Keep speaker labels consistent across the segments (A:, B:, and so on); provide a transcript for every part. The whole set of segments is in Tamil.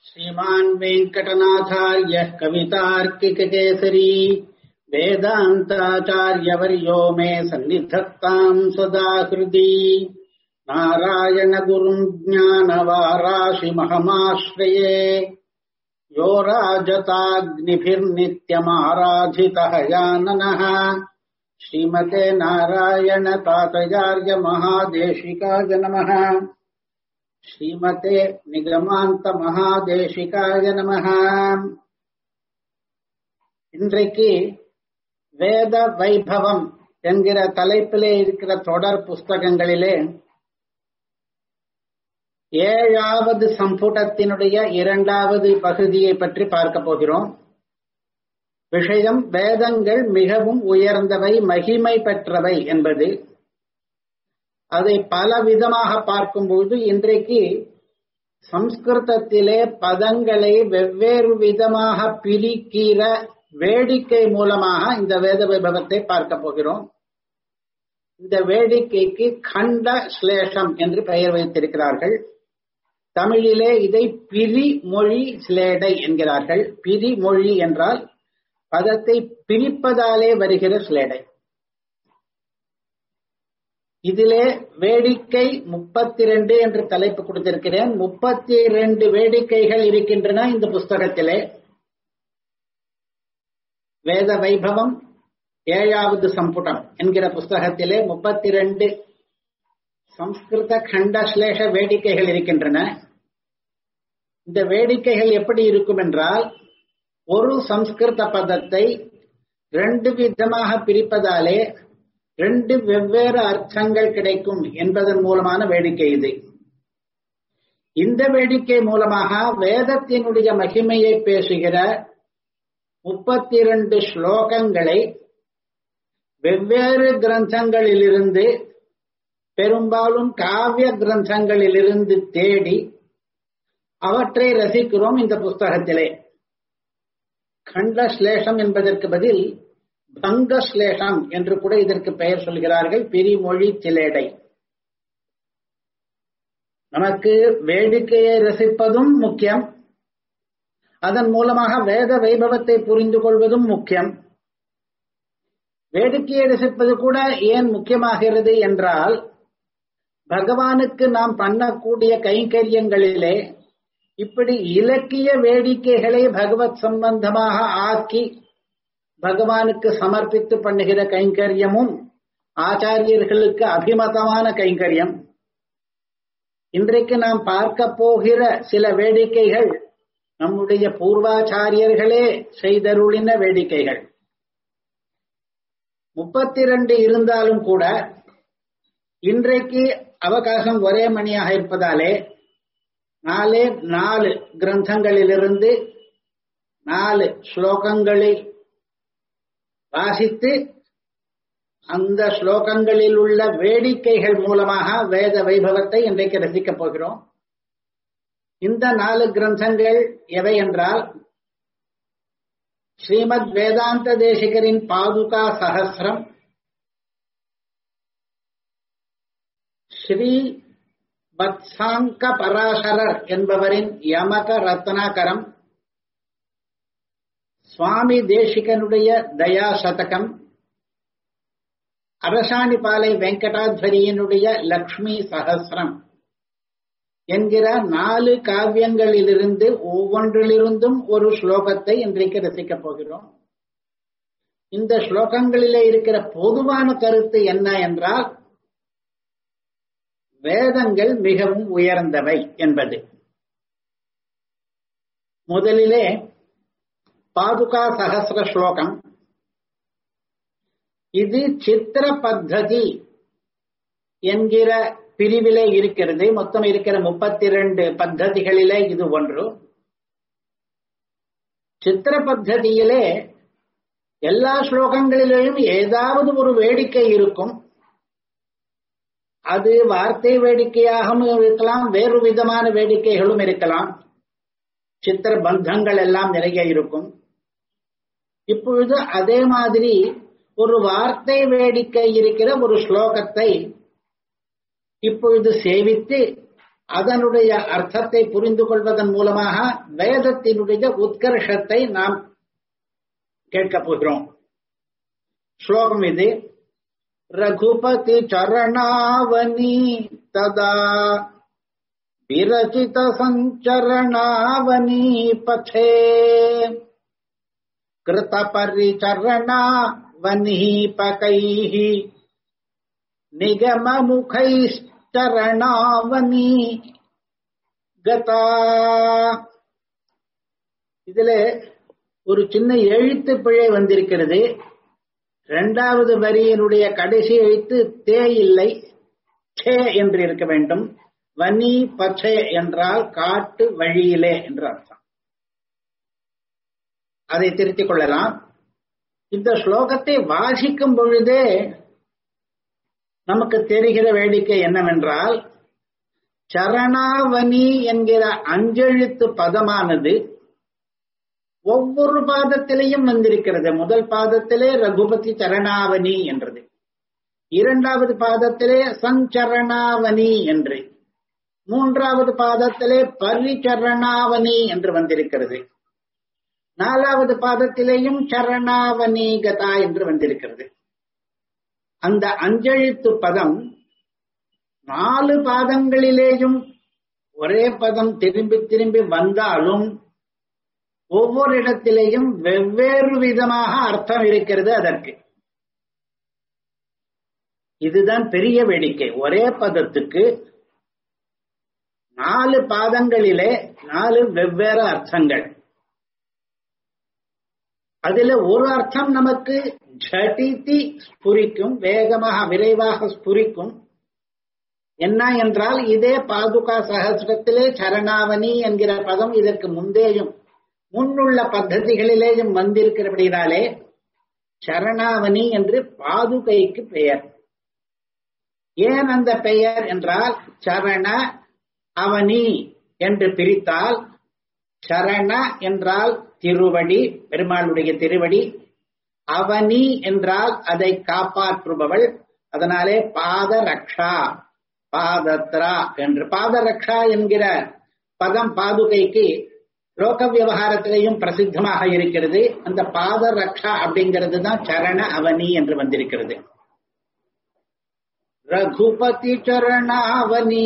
A: श्रीमान् वेङ्कटनाथार्यः कवितार्किककेसरी वेदान्ताचार्यवर्यो मे सन्निधत्ताम् सदा हृदि नारायणगुरुम् ज्ञानवाराशिमहमाश्रये यो राजताग्निभिर्नित्यमाराधितः याननः श्रीमते नारायणतातयार्य महादेशिकाय नमः ஸ்ரீமதே நிகமாந்த மகாதேசிகாய நமக இன்றைக்கு வேத வைபவம் என்கிற தலைப்பிலே இருக்கிற தொடர் புஸ்தகங்களிலே ஏழாவது சம்புடத்தினுடைய இரண்டாவது பகுதியை பற்றி பார்க்க போகிறோம் விஷயம் வேதங்கள் மிகவும் உயர்ந்தவை மகிமை பெற்றவை என்பது அதை பல விதமாக பார்க்கும்போது இன்றைக்கு சம்ஸ்கிருதத்திலே பதங்களை வெவ்வேறு விதமாக பிரிக்கிற வேடிக்கை மூலமாக இந்த வேத வைபவத்தை பார்க்க போகிறோம் இந்த வேடிக்கைக்கு கண்ட ஸ்லேஷம் என்று பெயர் வைத்திருக்கிறார்கள் தமிழிலே இதை பிரி மொழி ஸ்லேடை என்கிறார்கள் பிரி மொழி என்றால் பதத்தை பிரிப்பதாலே வருகிற ஸ்லேடை இதிலே வேடிக்கை முப்பத்தி ரெண்டு என்று தலைப்பு கொடுத்திருக்கிறேன் முப்பத்தி ரெண்டு வேடிக்கைகள் இருக்கின்றன இந்த புஸ்தகத்திலே வேத வைபவம் ஏழாவது சம்புடம் என்கிற புஸ்தகத்திலே முப்பத்தி ரெண்டு சம்ஸ்கிருத கண்டஸ்லேஷ வேடிக்கைகள் இருக்கின்றன இந்த வேடிக்கைகள் எப்படி இருக்கும் என்றால் ஒரு சம்ஸ்கிருத பதத்தை ரெண்டு விதமாக பிரிப்பதாலே ரெண்டு வெவ்வேறு அர்த்தங்கள் கிடைக்கும் என்பதன் மூலமான வேடிக்கை இது இந்த வேடிக்கை மூலமாக வேதத்தினுடைய மகிமையை பேசுகிற முப்பத்தி இரண்டு ஸ்லோகங்களை வெவ்வேறு கிரந்தங்களிலிருந்து பெரும்பாலும் காவிய கிரந்தங்களிலிருந்து தேடி அவற்றை ரசிக்கிறோம் இந்த புஸ்தகத்திலே கண்டஸ்லேஷம் என்பதற்கு பதில் பங்கஸ்லேஷம் என்று கூட இதற்கு பெயர் சொல்கிறார்கள் பிரிமொழி திலேடை நமக்கு வேடிக்கையை ரசிப்பதும் முக்கியம் அதன் மூலமாக வேத வைபவத்தை புரிந்து கொள்வதும் முக்கியம் வேடிக்கையை ரசிப்பது கூட ஏன் முக்கியமாகிறது என்றால் பகவானுக்கு நாம் பண்ணக்கூடிய கைங்கரியங்களிலே இப்படி இலக்கிய வேடிக்கைகளை பகவத் சம்பந்தமாக ஆக்கி பகவானுக்கு சமர்ப்பித்து பண்ணுகிற கைங்கரியமும் ஆச்சாரியர்களுக்கு அபிமதமான கைங்கரியம் இன்றைக்கு நாம் பார்க்க போகிற சில வேடிக்கைகள் நம்முடைய பூர்வாச்சாரியர்களே செய்தருளின வேடிக்கைகள் முப்பத்தி ரெண்டு இருந்தாலும் கூட இன்றைக்கு அவகாசம் ஒரே மணியாக இருப்பதாலே நாலே நாலு கிரந்தங்களிலிருந்து நாலு ஸ்லோகங்களை வாசித்து அந்த ஸ்லோகங்களில் உள்ள வேடிக்கைகள் மூலமாக வேத வைபவத்தை இன்றைக்கு ரசிக்கப் போகிறோம் இந்த நாலு கிரந்தங்கள் எவை என்றால் ஸ்ரீமத் வேதாந்த தேசிகரின் பாதுகா சகசிரம் ஸ்ரீ வத்சாங்க பராசரர் என்பவரின் யமக ரத்னாகரம் சுவாமி தேசிகனுடைய தயா சதகம் அரசாணிபாலை வெங்கடாத்வரியினுடைய லக்ஷ்மி சகசிரம் என்கிற நாலு காவியங்களிலிருந்து ஒவ்வொன்றிலிருந்தும் ஒரு ஸ்லோகத்தை இன்றைக்கு ரசிக்கப் போகிறோம் இந்த ஸ்லோகங்களிலே இருக்கிற பொதுவான கருத்து என்ன என்றால் வேதங்கள் மிகவும் உயர்ந்தவை என்பது முதலிலே பாதுகா சகசிர ஸ்லோகம் இது சித்திர பத்ததி என்கிற பிரிவிலே இருக்கிறது மொத்தம் இருக்கிற முப்பத்தி இரண்டு பத்ததிகளிலே இது ஒன்று சித்திர பத்ததியிலே எல்லா ஸ்லோகங்களிலும் ஏதாவது ஒரு வேடிக்கை இருக்கும் அது வார்த்தை வேடிக்கையாகவும் இருக்கலாம் வேறு விதமான வேடிக்கைகளும் இருக்கலாம் சித்திர பந்தங்கள் எல்லாம் நிறைய இருக்கும் இப்பொழுது அதே மாதிரி ஒரு வார்த்தை வேடிக்கை இருக்கிற ஒரு ஸ்லோகத்தை இப்பொழுது சேவித்து அதனுடைய அர்த்தத்தை புரிந்து கொள்வதன் மூலமாக வேதத்தினுடைய உத்கர்ஷத்தை நாம் கேட்கப் போகிறோம் ஸ்லோகம் இது ரகுபதி சரணாவனி ததா விரச்சித சஞ்சரணாவனி பथे कृत परिचरणा वनीपकैः நிகமமுகைச்சரணாவனி கதா இதுல ஒரு சின்ன எழுத்து பிழை வந்திருக்கிறது இரண்டாவது வரியினுடைய கடைசி எழுத்து தே இல்லை சே என்று இருக்க வேண்டும் வனி பச்சே என்றால் காட்டு வழியிலே என்று அர்த்தம் அதை திருத்திக் கொள்ளலாம் இந்த ஸ்லோகத்தை வாசிக்கும் பொழுதே நமக்கு தெரிகிற வேடிக்கை என்னவென்றால் சரணாவனி என்கிற அஞ்செழுத்து பதமானது ஒவ்வொரு பாதத்திலையும் வந்திருக்கிறது முதல் பாதத்திலே ரகுபதி சரணாவனி என்றது இரண்டாவது பாதத்திலே சஞ்சரணாவனி என்று மூன்றாவது பாதத்திலே பரிச்சரணாவனி என்று வந்திருக்கிறது நாலாவது பாதத்திலேயும் சரணாவனி கதா என்று வந்திருக்கிறது அந்த அஞ்செழுத்து பதம் நாலு பாதங்களிலேயும் ஒரே பதம் திரும்பி திரும்பி வந்தாலும் ஒவ்வொரு இடத்திலேயும் வெவ்வேறு விதமாக அர்த்தம் இருக்கிறது அதற்கு இதுதான் பெரிய வேடிக்கை ஒரே பதத்துக்கு நாலு பாதங்களிலே நாலு வெவ்வேறு அர்த்தங்கள் அதுல ஒரு அர்த்தம் நமக்கு ஜடிதி ஸ்புரிக்கும் வேகமாக விரைவாக ஸ்புரிக்கும் என்ன என்றால் இதே பாதுகா சகசிரத்திலே சரணாவணி என்கிற பதம் இதற்கு முந்தேயும் முன்னுள்ள பத்ததிகளிலேயும் வந்திருக்கிறபடினாலே சரணாவணி என்று பாதுகைக்கு பெயர் ஏன் அந்த பெயர் என்றால் சரண அவனி என்று பிரித்தால் சரண என்றால் திருவடி பெருமாளுடைய திருவடி அவனி என்றால் அதை காப்பாற்றுபவள் அதனாலே பாத ரக்ஷா பாதத்ரா என்று பாதரக்ஷா என்கிற பதம் பாதுகைக்கு லோக விவகாரத்திலேயும் பிரசித்தமாக இருக்கிறது அந்த பாத ரக்ஷா அப்படிங்கிறது தான் சரண அவனி என்று வந்திருக்கிறது ரகுபதி சரணாவனி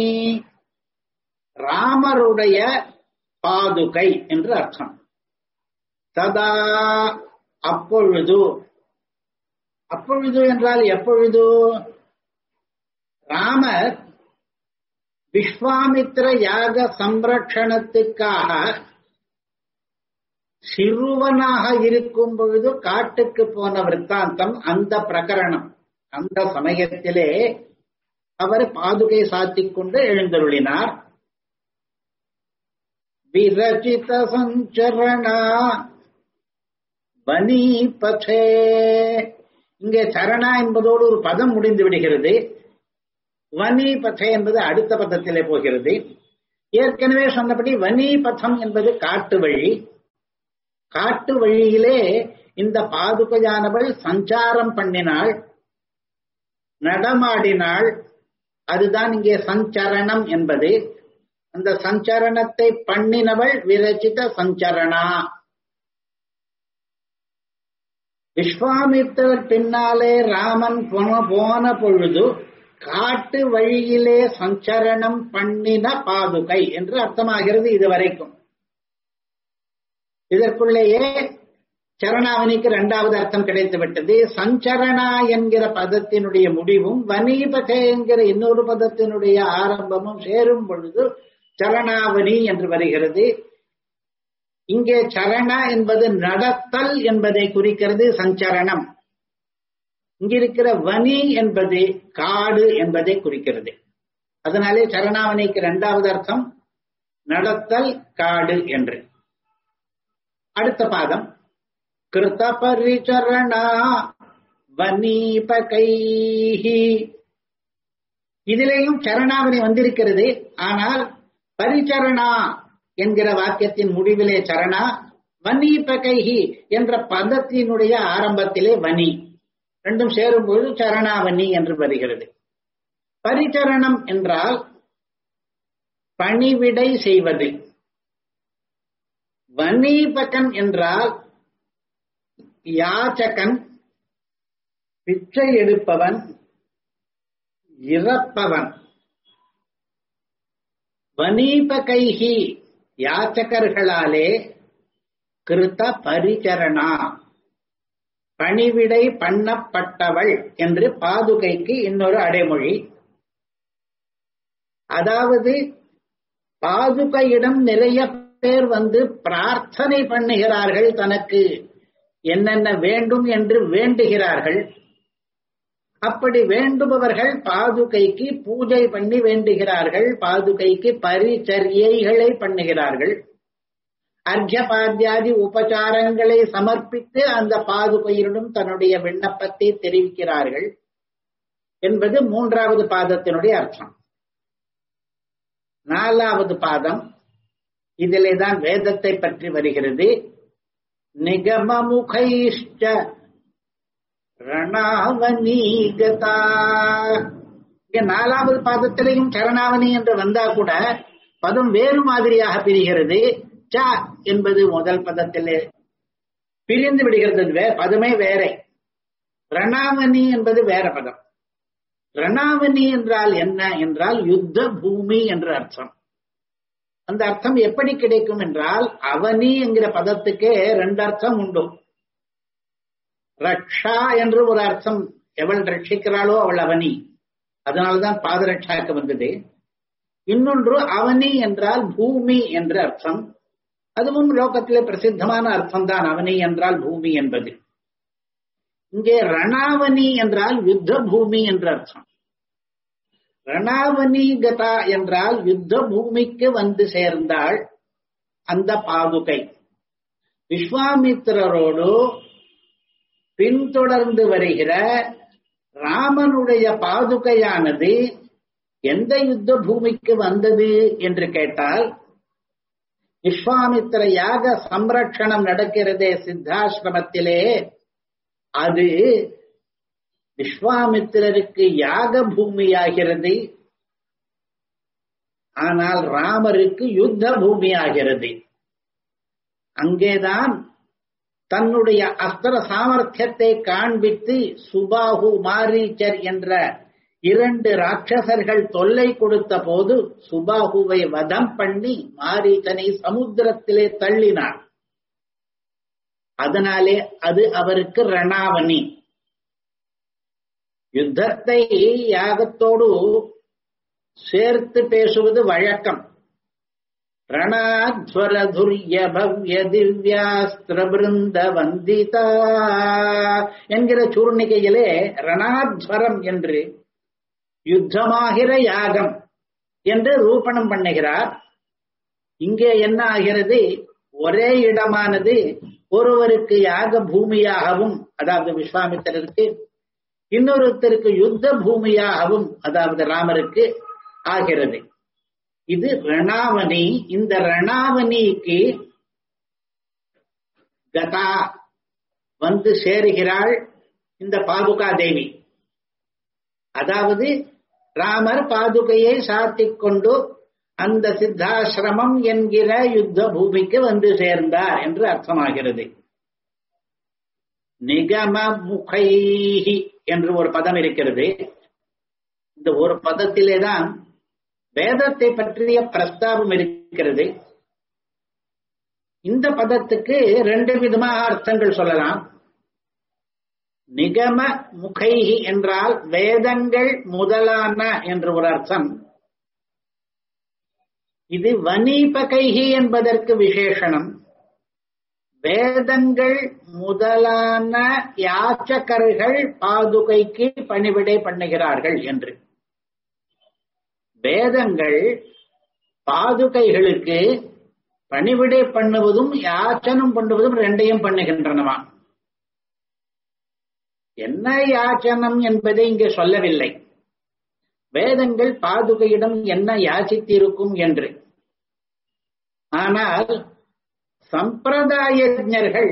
A: ராமருடைய பாதுகை என்று அர்த்தம் ததா அப்பொழுது அப்பொழுது என்றால் எப்பொழுது ராமர் விஸ்வாமித்ர யாக சம்ரட்சணத்துக்காக சிறுவனாக இருக்கும் பொழுது காட்டுக்கு போன விற்த்தாந்தம் அந்த பிரகரணம் அந்த சமயத்திலே அவர் பாதுகை சாத்திக் கொண்டு எழுந்தருளினார் விரச்சித சஞ்சரணா வனி பச்சே இங்கே சரணா என்பதோடு ஒரு பதம் முடிந்து விடுகிறது வனி பச்சை என்பது அடுத்த பதத்திலே போகிறது ஏற்கனவே சொன்னபடி வனி பதம் என்பது காட்டு வழி காட்டு வழியிலே இந்த பாதுகையானவள் சஞ்சாரம் பண்ணினாள் நடமாடினாள் அதுதான் இங்கே சஞ்சரணம் என்பது அந்த சஞ்சரணத்தை பண்ணினவள் விரச்சித சஞ்சரணா விஸ்வாமித்தர் பின்னாலே ராமன் போன பொழுது காட்டு வழியிலே சஞ்சரணம் பண்ணின பாதுகை என்று அர்த்தமாகிறது இதுவரைக்கும் இதற்குள்ளேயே சரணாவனிக்கு இரண்டாவது அர்த்தம் கிடைத்து விட்டது சஞ்சரணா என்கிற பதத்தினுடைய முடிவும் வனீபதே என்கிற இன்னொரு பதத்தினுடைய ஆரம்பமும் சேரும் பொழுது சரணாவனி என்று வருகிறது இங்கே சரணா என்பது நடத்தல் என்பதை குறிக்கிறது சஞ்சரணம் இங்கிருக்கிற வனி என்பது காடு என்பதை குறிக்கிறது அதனாலே சரணாவனிக்கு இரண்டாவது அர்த்தம் நடத்தல் காடு என்று அடுத்த பாதம் கிருத பரிச்சரணா வனீபகைஹி இதிலேயும் சரணாவணி வந்திருக்கிறது ஆனால் பரிச்சரணா என்கிற வாக்கியத்தின் முடிவிலே சரணா வனீபகைஹி என்ற பதத்தினுடைய ஆரம்பத்திலே வனி ரெண்டும் சேரும் பொழுது சரணாவணி என்று வருகிறது பரிச்சரணம் என்றால் பணிவிடை செய்வது வனீபகன் என்றால் யாச்சகன் பிச்சை எடுப்பவன் இறப்பவன் வனீபகைஹி யாச்சகர்களாலே கிருத்த பரிச்சரணா பணிவிடை பண்ணப்பட்டவள் என்று பாதுகைக்கு இன்னொரு அடைமொழி அதாவது பாதுகையிடம் நிறைய பேர் வந்து பிரார்த்தனை பண்ணுகிறார்கள் தனக்கு என்னென்ன வேண்டும் என்று வேண்டுகிறார்கள் அப்படி வேண்டுபவர்கள் பாதுகைக்கு பூஜை பண்ணி வேண்டுகிறார்கள் பாதுகைக்கு பரிச்சரியைகளை பண்ணுகிறார்கள் அர்க்க பாத்தியாதி உபச்சாரங்களை சமர்ப்பித்து அந்த பாதுகையிடம் தன்னுடைய விண்ணப்பத்தை தெரிவிக்கிறார்கள் என்பது மூன்றாவது பாதத்தினுடைய அர்த்தம் நாலாவது பாதம் இதிலே தான் வேதத்தை பற்றி வருகிறது நிகமமுகைஷ்ட ரணாவனீகதா இங்க நாலாவது பாதத்திலையும் சரணாவணி என்று வந்தா கூட பதம் வேறு மாதிரியாக பிரிகிறது ச என்பது முதல் பதத்திலே பிரிந்து விடுகிறது பதமே வேற ரணாவணி என்பது வேற பதம் ரணாவணி என்றால் என்ன என்றால் யுத்த பூமி என்ற அர்த்தம் அந்த அர்த்தம் எப்படி கிடைக்கும் என்றால் அவனி என்கிற பதத்துக்கே ரெண்டு அர்த்தம் உண்டு ரக்ஷா என்று ஒரு அர்த்தம் எவள் ரட்சிக்கிறாளோ அவள் அவனி அதனால்தான் பாதரட்சாக்கு வந்தது இன்னொன்று அவனி என்றால் பூமி என்ற அர்த்தம் அதுவும் லோகத்திலே பிரசித்தமான அர்த்தம் தான் அவனி என்றால் பூமி என்பது இங்கே ரணாவனி என்றால் யுத்த பூமி என்ற அர்த்தம் ரணாவனி கதா என்றால் யுத்த பூமிக்கு வந்து சேர்ந்தாள் அந்த பாதுகை விஸ்வாமித்திரரோடு பின்தொடர்ந்து வருகிற ராமனுடைய பாதுகையானது எந்த யுத்த பூமிக்கு வந்தது என்று கேட்டால் விஸ்வாமித்திர யாக சம்ரட்சணம் நடக்கிறதே சித்தாசிரமத்திலே அது விஸ்வாமித்திரருக்கு யாக பூமியாகிறது ஆனால் ராமருக்கு யுத்த பூமியாகிறது அங்கேதான் தன்னுடைய அஸ்திர சாமர்த்தியத்தை காண்பித்து சுபாகு மாரீச்சர் என்ற இரண்டு ராட்சசர்கள் தொல்லை கொடுத்த போது சுபாகுவை வதம் பண்ணி மாரீச்சனை சமுத்திரத்திலே தள்ளினார் அதனாலே அது அவருக்கு ரணாவணி யுத்தத்தை யாகத்தோடு சேர்த்து பேசுவது வழக்கம் ரணாத்வரதுர்ய பவ்ய திவ்யாஸ்திர பிருந்த வந்திதா என்கிற சூர்ணிகையிலே ரணாத்வரம் என்று யுத்தமாகிற யாகம் என்று ரூபணம் பண்ணுகிறார் இங்கே என்ன ஆகிறது ஒரே இடமானது ஒருவருக்கு யாக பூமியாகவும் அதாவது விஸ்வாமித்திரருக்கு இன்னொருத்தருக்கு யுத்த பூமியாகவும் அதாவது ராமருக்கு ஆகிறது இது ரணாவணி இந்த ரணாவணிக்கு கதா வந்து சேருகிறாள் இந்த பாதுகா தேவி அதாவது ராமர் பாதுகையை சாத்திக் கொண்டு அந்த சித்தாசிரமம் என்கிற யுத்த பூமிக்கு வந்து சேர்ந்தார் என்று அர்த்தமாகிறது நிகம முகைஹி என்று ஒரு பதம் இருக்கிறது இந்த ஒரு பதத்திலே தான் வேதத்தை பற்றிய பிரஸ்தாபம் இருக்கிறது இந்த பதத்துக்கு ரெண்டு விதமாக அர்த்தங்கள் சொல்லலாம் நிகம முகைஹி என்றால் வேதங்கள் முதலான என்று ஒரு அர்த்தம் இது வனீபகைஹி என்பதற்கு விசேஷனம் வேதங்கள் முதலான யாச்சகர்கள் பாதுகைக்கு பணிவிடை பண்ணுகிறார்கள் என்று வேதங்கள் பாதுகைகளுக்கு பணிவிடை பண்ணுவதும் யாச்சனம் பண்ணுவதும் ரெண்டையும் பண்ணுகின்றனவா என்ன யாச்சனம் என்பதை இங்கே சொல்லவில்லை வேதங்கள் பாதுகையிடம் என்ன யாசித்திருக்கும் என்று ஆனால் சம்பிரதாயஜர்கள்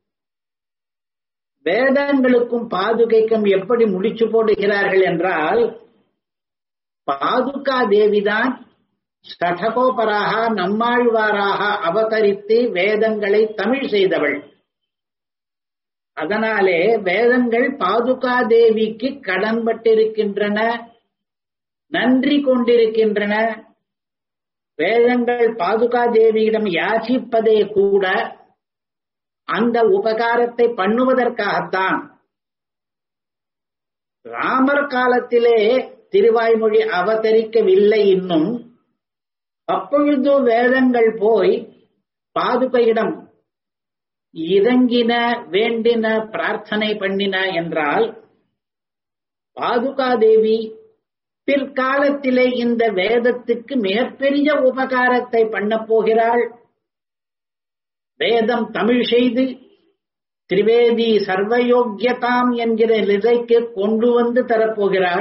A: வேதங்களுக்கும் பாதுகைக்கும் எப்படி முடிச்சு போடுகிறார்கள் என்றால் பாதுகா தேவிதான் சடகோபராக நம்மாழ்வாராக அவதரித்து வேதங்களை தமிழ் செய்தவள் அதனாலே வேதங்கள் பாதுகா தேவிக்கு கடன்பட்டிருக்கின்றன நன்றி கொண்டிருக்கின்றன வேதங்கள் பாதுகா தேவியிடம் யாசிப்பதே கூட அந்த உபகாரத்தை பண்ணுவதற்காகத்தான் ராமர் காலத்திலே திருவாய்மொழி அவதரிக்கவில்லை இன்னும் அப்பொழுது வேதங்கள் போய் பாதுகையிடம் இறங்கின வேண்டின பிரார்த்தனை பண்ணின என்றால் பாதுகா தேவி பிற்காலத்திலே இந்த வேதத்துக்கு மிகப்பெரிய உபகாரத்தை பண்ண போகிறாள் வேதம் தமிழ் செய்து திரிவேதி சர்வயோக்கியதாம் என்கிற நிலைக்கு கொண்டு வந்து தரப்போகிறாள்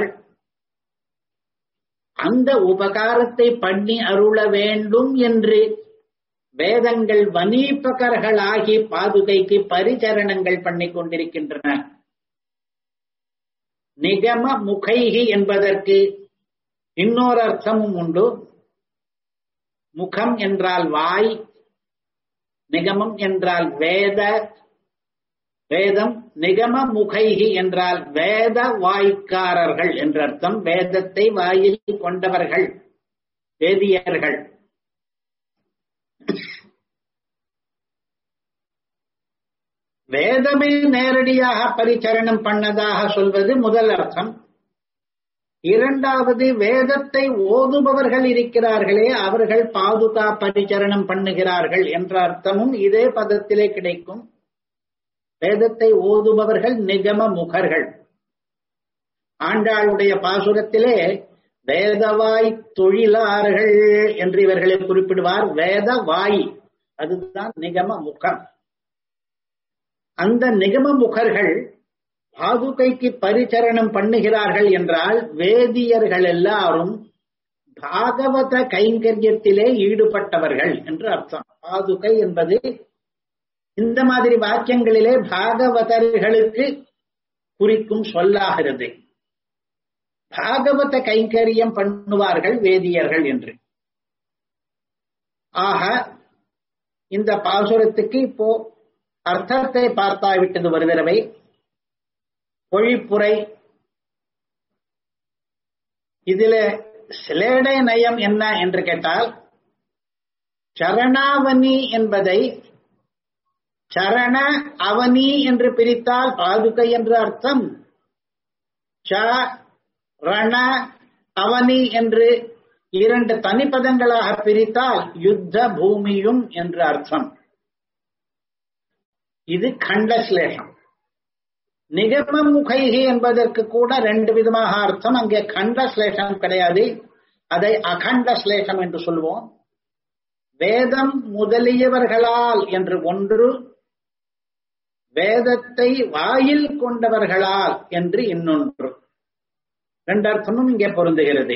A: அந்த உபகாரத்தை பண்ணி அருள வேண்டும் என்று வேதங்கள் வனீபகர்களாகி பாதுகைக்கு பரிச்சரணங்கள் பண்ணி கொண்டிருக்கின்றன நிகம முகைகி என்பதற்கு இன்னொரு அர்த்தமும் உண்டு முகம் என்றால் வாய் நிகமம் என்றால் வேத வேதம் நிகம முகைகி என்றால் வேத வாய்க்காரர்கள் என்ற அர்த்தம் வேதத்தை வாயில் கொண்டவர்கள் வேதியர்கள் வேதமே நேரடியாக பரிச்சரணம் பண்ணதாக சொல்வது முதல் அர்த்தம் இரண்டாவது வேதத்தை ஓதுபவர்கள் இருக்கிறார்களே அவர்கள் பாதுகா பரிச்சரணம் பண்ணுகிறார்கள் என்ற அர்த்தமும் இதே பதத்திலே கிடைக்கும் வேதத்தை ஓதுபவர்கள் நிகம முகர்கள் ஆண்டாளுடைய பாசுரத்திலே வேதவாய் தொழிலார்கள் என்று இவர்களை குறிப்பிடுவார் வேதவாய் அதுதான் நிகம முகம் அந்த நிகம முகர்கள் பாதுகைக்கு பரிச்சரணம் பண்ணுகிறார்கள் என்றால் வேதியர்கள் எல்லாரும் பாகவத கைங்கரியத்திலே ஈடுபட்டவர்கள் என்று அர்த்தம் பாதுகை என்பது இந்த மாதிரி வாக்கியங்களிலே பாகவதர்களுக்கு குறிக்கும் சொல்லாகிறது பாகவத கைங்கரியம் பண்ணுவார்கள் வேதியர்கள் என்று ஆக இந்த பாசுரத்துக்கு இப்போ அர்த்தத்தை பார்த்தாவிட்டது ஒரு தடவை பொழிப்புரை இதுல சிலேடை நயம் என்ன என்று கேட்டால் சரணாவனி என்பதை சரண அவனி என்று பிரித்தால் பாதுகை என்று அர்த்தம் ச ரண அவனி என்று இரண்டு தனிப்பதங்களாக பிரித்தால் யுத்த பூமியும் என்று அர்த்தம் இது கண்டஸ்லேஷம் நிகம முகைகி என்பதற்கு கூட ரெண்டு விதமாக அர்த்தம் அங்கே கண்ட ஸ்லேஷம் கிடையாது அதை அகண்ட ஸ்லேஷம் என்று சொல்வோம் வேதம் முதலியவர்களால் என்று ஒன்று வேதத்தை வாயில் கொண்டவர்களால் என்று இன்னொன்று ரெண்டு அர்த்தமும் இங்கே பொருந்துகிறது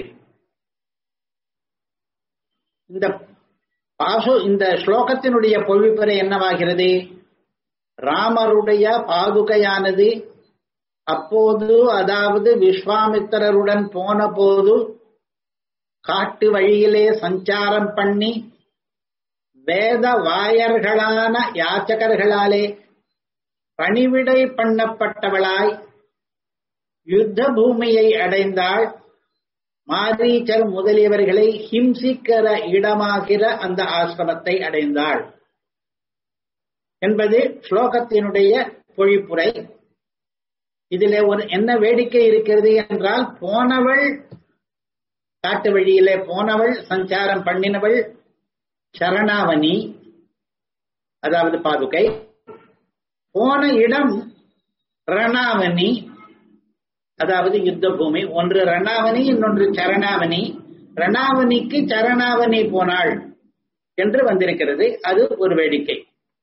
A: இந்த பாசு இந்த ஸ்லோகத்தினுடைய பொழிப்புரை என்னவாகிறது ராமருடைய பாதுகையானது அப்போது அதாவது விஸ்வாமித்திரருடன் போன போது காட்டு வழியிலே சஞ்சாரம் பண்ணி வேத வாயர்களான யாச்சகர்களாலே பணிவிடை பண்ணப்பட்டவளாய் யுத்த பூமியை அடைந்தாள் மாரீச்சர் முதலியவர்களை ஹிம்சிக்கிற இடமாகிற அந்த ஆசிரமத்தை அடைந்தாள் என்பது ஸ்லோகத்தினுடைய பொழிப்புரை இதிலே ஒரு என்ன வேடிக்கை இருக்கிறது என்றால் போனவள் காட்டு வழியிலே போனவள் சஞ்சாரம் பண்ணினவள் சரணாவணி அதாவது பாதுகை போன இடம் ரணாவணி அதாவது யுத்த பூமி ஒன்று ரணாவணி இன்னொன்று சரணாவணி ரணாவணிக்கு சரணாவணி போனாள் என்று வந்திருக்கிறது அது ஒரு வேடிக்கை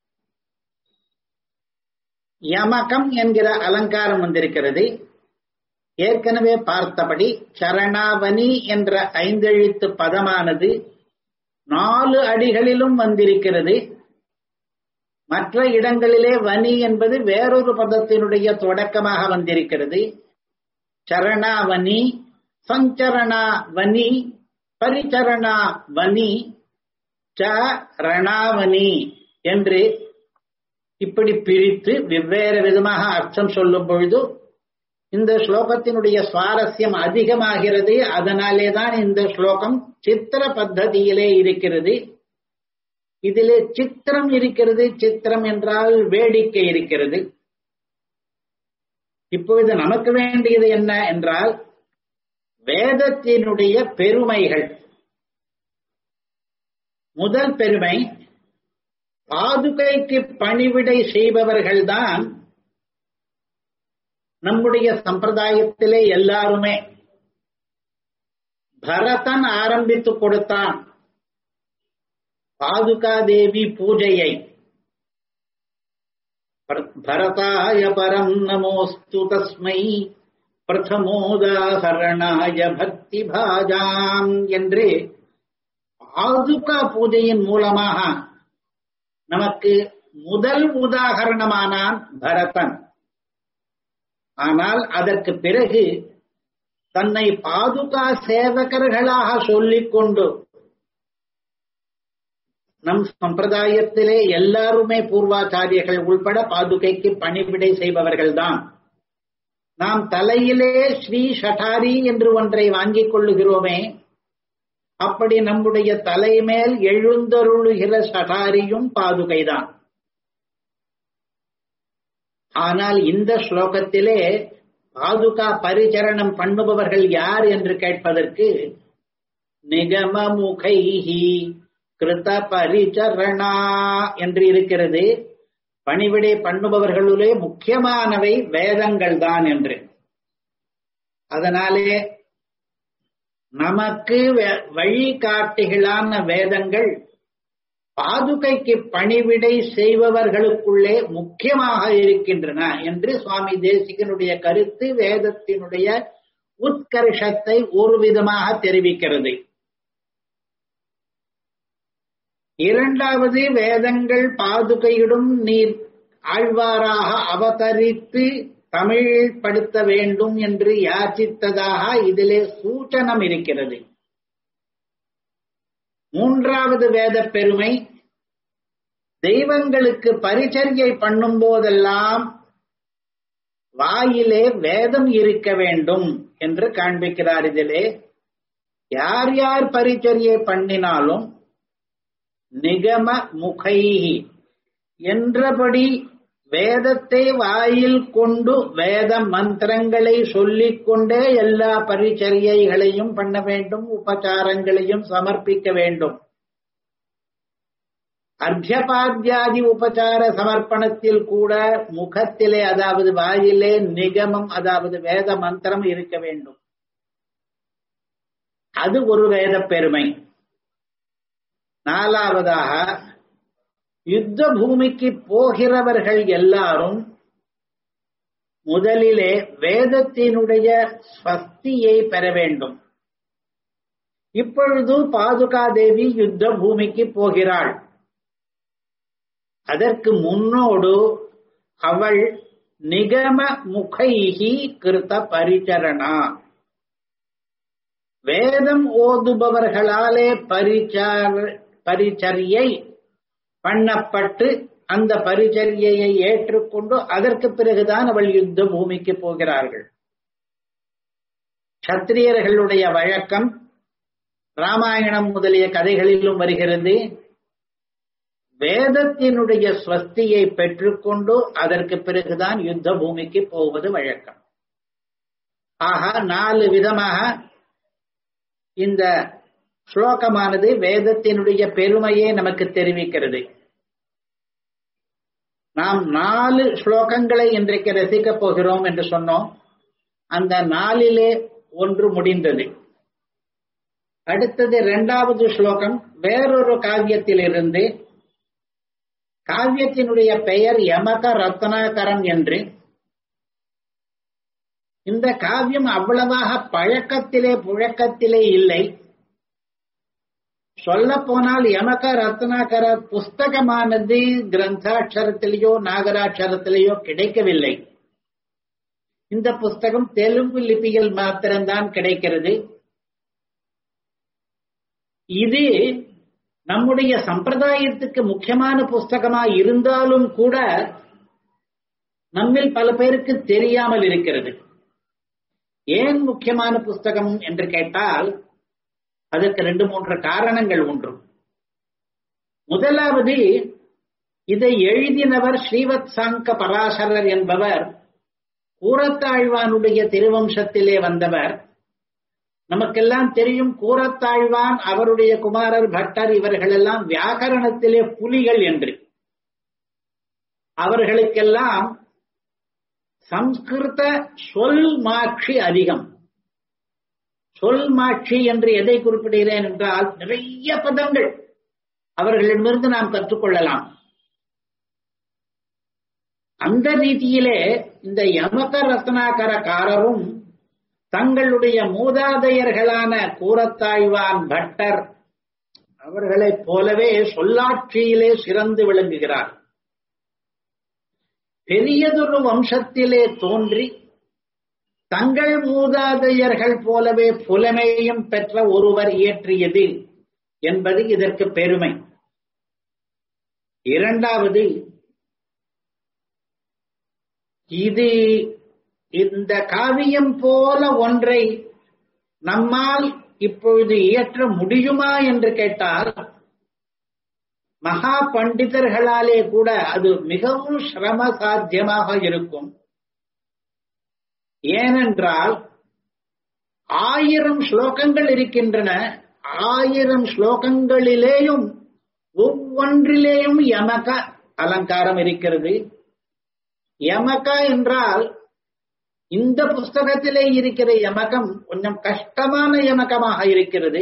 A: யமகம் என்கிற அலங்காரம் வந்திருக்கிறது ஏற்கனவே பார்த்தபடி சரணாவணி என்ற ஐந்தெழுத்து பதமானது நாலு அடிகளிலும் வந்திருக்கிறது மற்ற இடங்களிலே வனி என்பது வேறொரு பதத்தினுடைய தொடக்கமாக வந்திருக்கிறது சரணாவனி சஞ்சரணாவனி பரிச்சரணா வனி ச ரணாவனி என்று இப்படி பிரித்து வெவ்வேறு விதமாக அர்த்தம் சொல்லும் பொழுது இந்த ஸ்லோகத்தினுடைய சுவாரஸ்யம் அதிகமாகிறது அதனாலே தான் இந்த ஸ்லோகம் சித்திர பத்ததியிலே இருக்கிறது இதிலே சித்திரம் இருக்கிறது சித்திரம் என்றால் வேடிக்கை இருக்கிறது இப்பொழுது நமக்கு வேண்டியது என்ன என்றால் வேதத்தினுடைய பெருமைகள் முதல் பெருமை பாதுகைக்கு பணிவிடை செய்பவர்கள்தான் நம்முடைய சம்பிரதாயத்திலே எல்லாருமே பரதன் ஆரம்பித்து கொடுத்தான் பாதுகா தேவி பூஜையை பரதாய பரம் நமோஸ்து தஸ்மை பிரதமோதாகரணாய பக்தி பாஜாம் என்று பாதுகா பூஜையின் மூலமாக நமக்கு முதல் உதாகரணமானான் பரதன் ஆனால் அதற்கு பிறகு தன்னை பாதுகா சேவகர்களாக சொல்லிக் கொண்டு நம் சம்பிரதாயத்திலே எல்லாருமே பூர்வாச்சாரியர்கள் உள்பட பாதுகைக்கு பணிவிடை செய்பவர்கள்தான் நாம் தலையிலே ஸ்ரீ ஷட்டாரி என்று ஒன்றை வாங்கிக் கொள்ளுகிறோமே அப்படி நம்முடைய தலைமேல் எழுந்தருளுகிற சடாரியும் பாதுகைதான் ஆனால் இந்த ஸ்லோகத்திலே பாதுகா பரிச்சரணம் பண்ணுபவர்கள் யார் என்று கேட்பதற்கு நிகமமுகைஹி கிருத பரிச்சரணா என்று இருக்கிறது பணிவிடை பண்ணுபவர்களுடைய முக்கியமானவை வேதங்கள் தான் என்று அதனாலே நமக்கு வழிகாட்டிகளான வேதங்கள் பாதுகைக்கு பணிவிடை செய்பவர்களுக்குள்ளே முக்கியமாக இருக்கின்றன என்று சுவாமி தேசிகனுடைய கருத்து வேதத்தினுடைய உத்கர்ஷத்தை ஒரு விதமாக தெரிவிக்கிறது இரண்டாவது வேதங்கள் பாதுகையிடும் நீர் ஆழ்வாராக அவதரித்து தமிழ் படுத்த வேண்டும் என்று யாச்சித்ததாக இதிலே சூச்சனம் இருக்கிறது மூன்றாவது வேத பெருமை தெய்வங்களுக்கு பரிச்சரியை பண்ணும் போதெல்லாம் வாயிலே வேதம் இருக்க வேண்டும் என்று காண்பிக்கிறார் இதிலே யார் யார் பரிச்சரியை பண்ணினாலும் நிகம முகை என்றபடி வேதத்தை வாயில் கொண்டு வேத மந்திரங்களை சொல்லிக் கொண்டே எல்லா பரிச்சரியைகளையும் பண்ண வேண்டும் உபச்சாரங்களையும் சமர்ப்பிக்க வேண்டும் அர்த்தியபாத்தியாதி உபச்சார சமர்ப்பணத்தில் கூட முகத்திலே அதாவது வாயிலே நிகமம் அதாவது வேத மந்திரம் இருக்க வேண்டும் அது ஒரு வேத பெருமை நாலாவதாக யுத்த பூமிக்கு போகிறவர்கள் எல்லாரும் முதலிலே வேதத்தினுடைய ஸ்வஸ்தியை பெற வேண்டும் இப்பொழுது பாதுகா தேவி யுத்த பூமிக்கு போகிறாள் அதற்கு முன்னோடு அவள் நிகம முகைகி கிருத்த பரிச்சரணா வேதம் ஓதுபவர்களாலே பரிச்சார பரிச்சரியை பண்ணப்பட்டு அந்த பரிச்சரியையை ஏற்றுக்கொண்டு அதற்கு பிறகுதான் அவள் யுத்த பூமிக்கு போகிறார்கள் சத்திரியர்களுடைய வழக்கம் ராமாயணம் முதலிய கதைகளிலும் வருகிறது வேதத்தினுடைய ஸ்வஸ்தியை பெற்றுக்கொண்டு அதற்கு பிறகுதான் யுத்த பூமிக்கு போவது வழக்கம் ஆக நாலு விதமாக இந்த ஸ்லோகமானது வேதத்தினுடைய பெருமையை நமக்கு தெரிவிக்கிறது நாம் நாலு ஸ்லோகங்களை இன்றைக்கு ரசிக்கப் போகிறோம் என்று சொன்னோம் அந்த நாளிலே ஒன்று முடிந்தது அடுத்தது இரண்டாவது ஸ்லோகம் வேறொரு காவியத்திலிருந்து காவியத்தினுடைய பெயர் யமக ரத்னாகரம் என்று இந்த காவியம் அவ்வளவாக பழக்கத்திலே புழக்கத்திலே இல்லை சொல்ல போனால் யமக ரத்னாகர புஸ்தகமானது கிரந்தாட்சரத்திலேயோ நாகராட்சரத்திலேயோ கிடைக்கவில்லை இந்த புஸ்தகம் தெலுங்கு லிபியில் மாத்திரம்தான் கிடைக்கிறது இது நம்முடைய சம்பிரதாயத்துக்கு முக்கியமான புஸ்தகமா இருந்தாலும் கூட நம்மில் பல பேருக்கு தெரியாமல் இருக்கிறது ஏன் முக்கியமான புஸ்தகம் என்று கேட்டால் அதற்கு ரெண்டு மூன்று காரணங்கள் உண்டு முதலாவது இதை எழுதினவர் ஸ்ரீவத் சாங்க பராசரர் என்பவர் கூரத்தாழ்வானுடைய திருவம்சத்திலே வந்தவர் நமக்கெல்லாம் தெரியும் கூரத்தாழ்வான் அவருடைய குமாரர் பட்டர் இவர்கள் எல்லாம் வியாக்கரணத்திலே புலிகள் என்று அவர்களுக்கெல்லாம் சம்ஸ்கிருத சொல் மாட்சி அதிகம் சொல் மாட்சி என்று எதை குறிப்பிடுகிறேன் என்றால் நிறைய பதங்கள் அவர்களிடமிருந்து நாம் கற்றுக்கொள்ளலாம் அந்த ரீதியிலே இந்த யமக ரத்னாகரக்காரரும் தங்களுடைய மூதாதையர்களான கூரத்தாழ்வான் பட்டர் அவர்களைப் போலவே சொல்லாட்சியிலே சிறந்து விளங்குகிறார் பெரியதொரு வம்சத்திலே தோன்றி தங்கள் மூதாதையர்கள் போலவே புலமையும் பெற்ற ஒருவர் இயற்றியது என்பது இதற்கு பெருமை இரண்டாவது இது இந்த காவியம் போல ஒன்றை நம்மால் இப்பொழுது இயற்ற முடியுமா என்று கேட்டால் மகா பண்டிதர்களாலே கூட அது மிகவும் சிரம சாத்தியமாக இருக்கும் ஏனென்றால் ஆயிரம் ஸ்லோகங்கள் இருக்கின்றன ஆயிரம் ஸ்லோகங்களிலேயும் ஒவ்வொன்றிலேயும் யமக அலங்காரம் இருக்கிறது யமக என்றால் இந்த புஸ்தகத்திலே இருக்கிற யமகம் கொஞ்சம் கஷ்டமான யமகமாக இருக்கிறது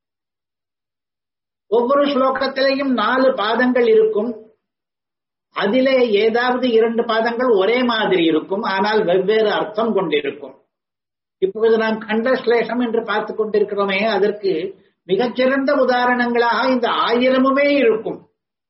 A: ஒவ்வொரு ஸ்லோகத்திலேயும் நாலு பாதங்கள் இருக்கும் அதிலே ஏதாவது இரண்டு பாதங்கள் ஒரே மாதிரி இருக்கும் ஆனால் வெவ்வேறு அர்த்தம் கொண்டிருக்கும் இப்பொழுது நாம் கண்டஸ்லேஷம் என்று பார்த்து கொண்டிருக்கிறோமே அதற்கு மிகச்சிறந்த உதாரணங்களாக இந்த ஆயிரமுமே இருக்கும்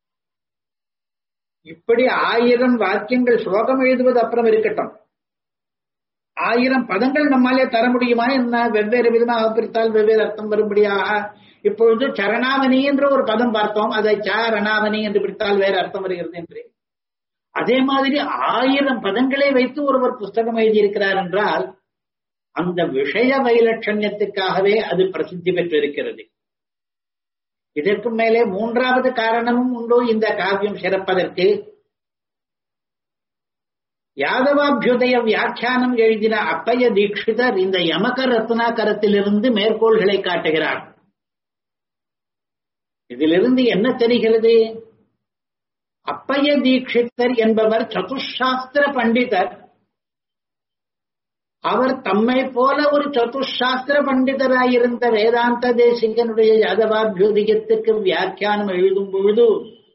A: இப்படி ஆயிரம் வாக்கியங்கள் ஸ்லோகம் எழுதுவது அப்புறம் இருக்கட்டும் ஆயிரம் பதங்கள் நம்மாலே தர முடியுமா என்ன வெவ்வேறு விதமாக பிரித்தால் வெவ்வேறு அர்த்தம் வரும்படியாக இப்பொழுது சரணாவணி என்ற ஒரு பதம் பார்த்தோம் அதை சரணாவணி என்று பிடித்தால் வேறு அர்த்தம் வருகிறது என்று அதே மாதிரி ஆயிரம் பதங்களை வைத்து ஒருவர் புஸ்தகம் எழுதியிருக்கிறார் என்றால் அந்த விஷய வைலட்சண்யத்துக்காகவே அது பிரசித்தி பெற்றிருக்கிறது இதற்கு மேலே மூன்றாவது காரணமும் உண்டு இந்த காவியம் சிறப்பதற்கு யாதவாபியுதய வியாக்கியானம் எழுதின அப்பைய தீட்சிதர் இந்த யமக ரத்னாகரத்திலிருந்து மேற்கோள்களை காட்டுகிறார் இதிலிருந்து என்ன தெரிகிறது அப்பைய தீட்சிதர் என்பவர் சதுஷாஸ்திர பண்டிதர் அவர் தம்மை போல ஒரு சதுஷாஸ்திர பண்டிதராயிருந்த வேதாந்த தேசிகனுடைய யாதவாபியுதயத்துக்கு வியாக்கியானம் எழுதும் பொழுது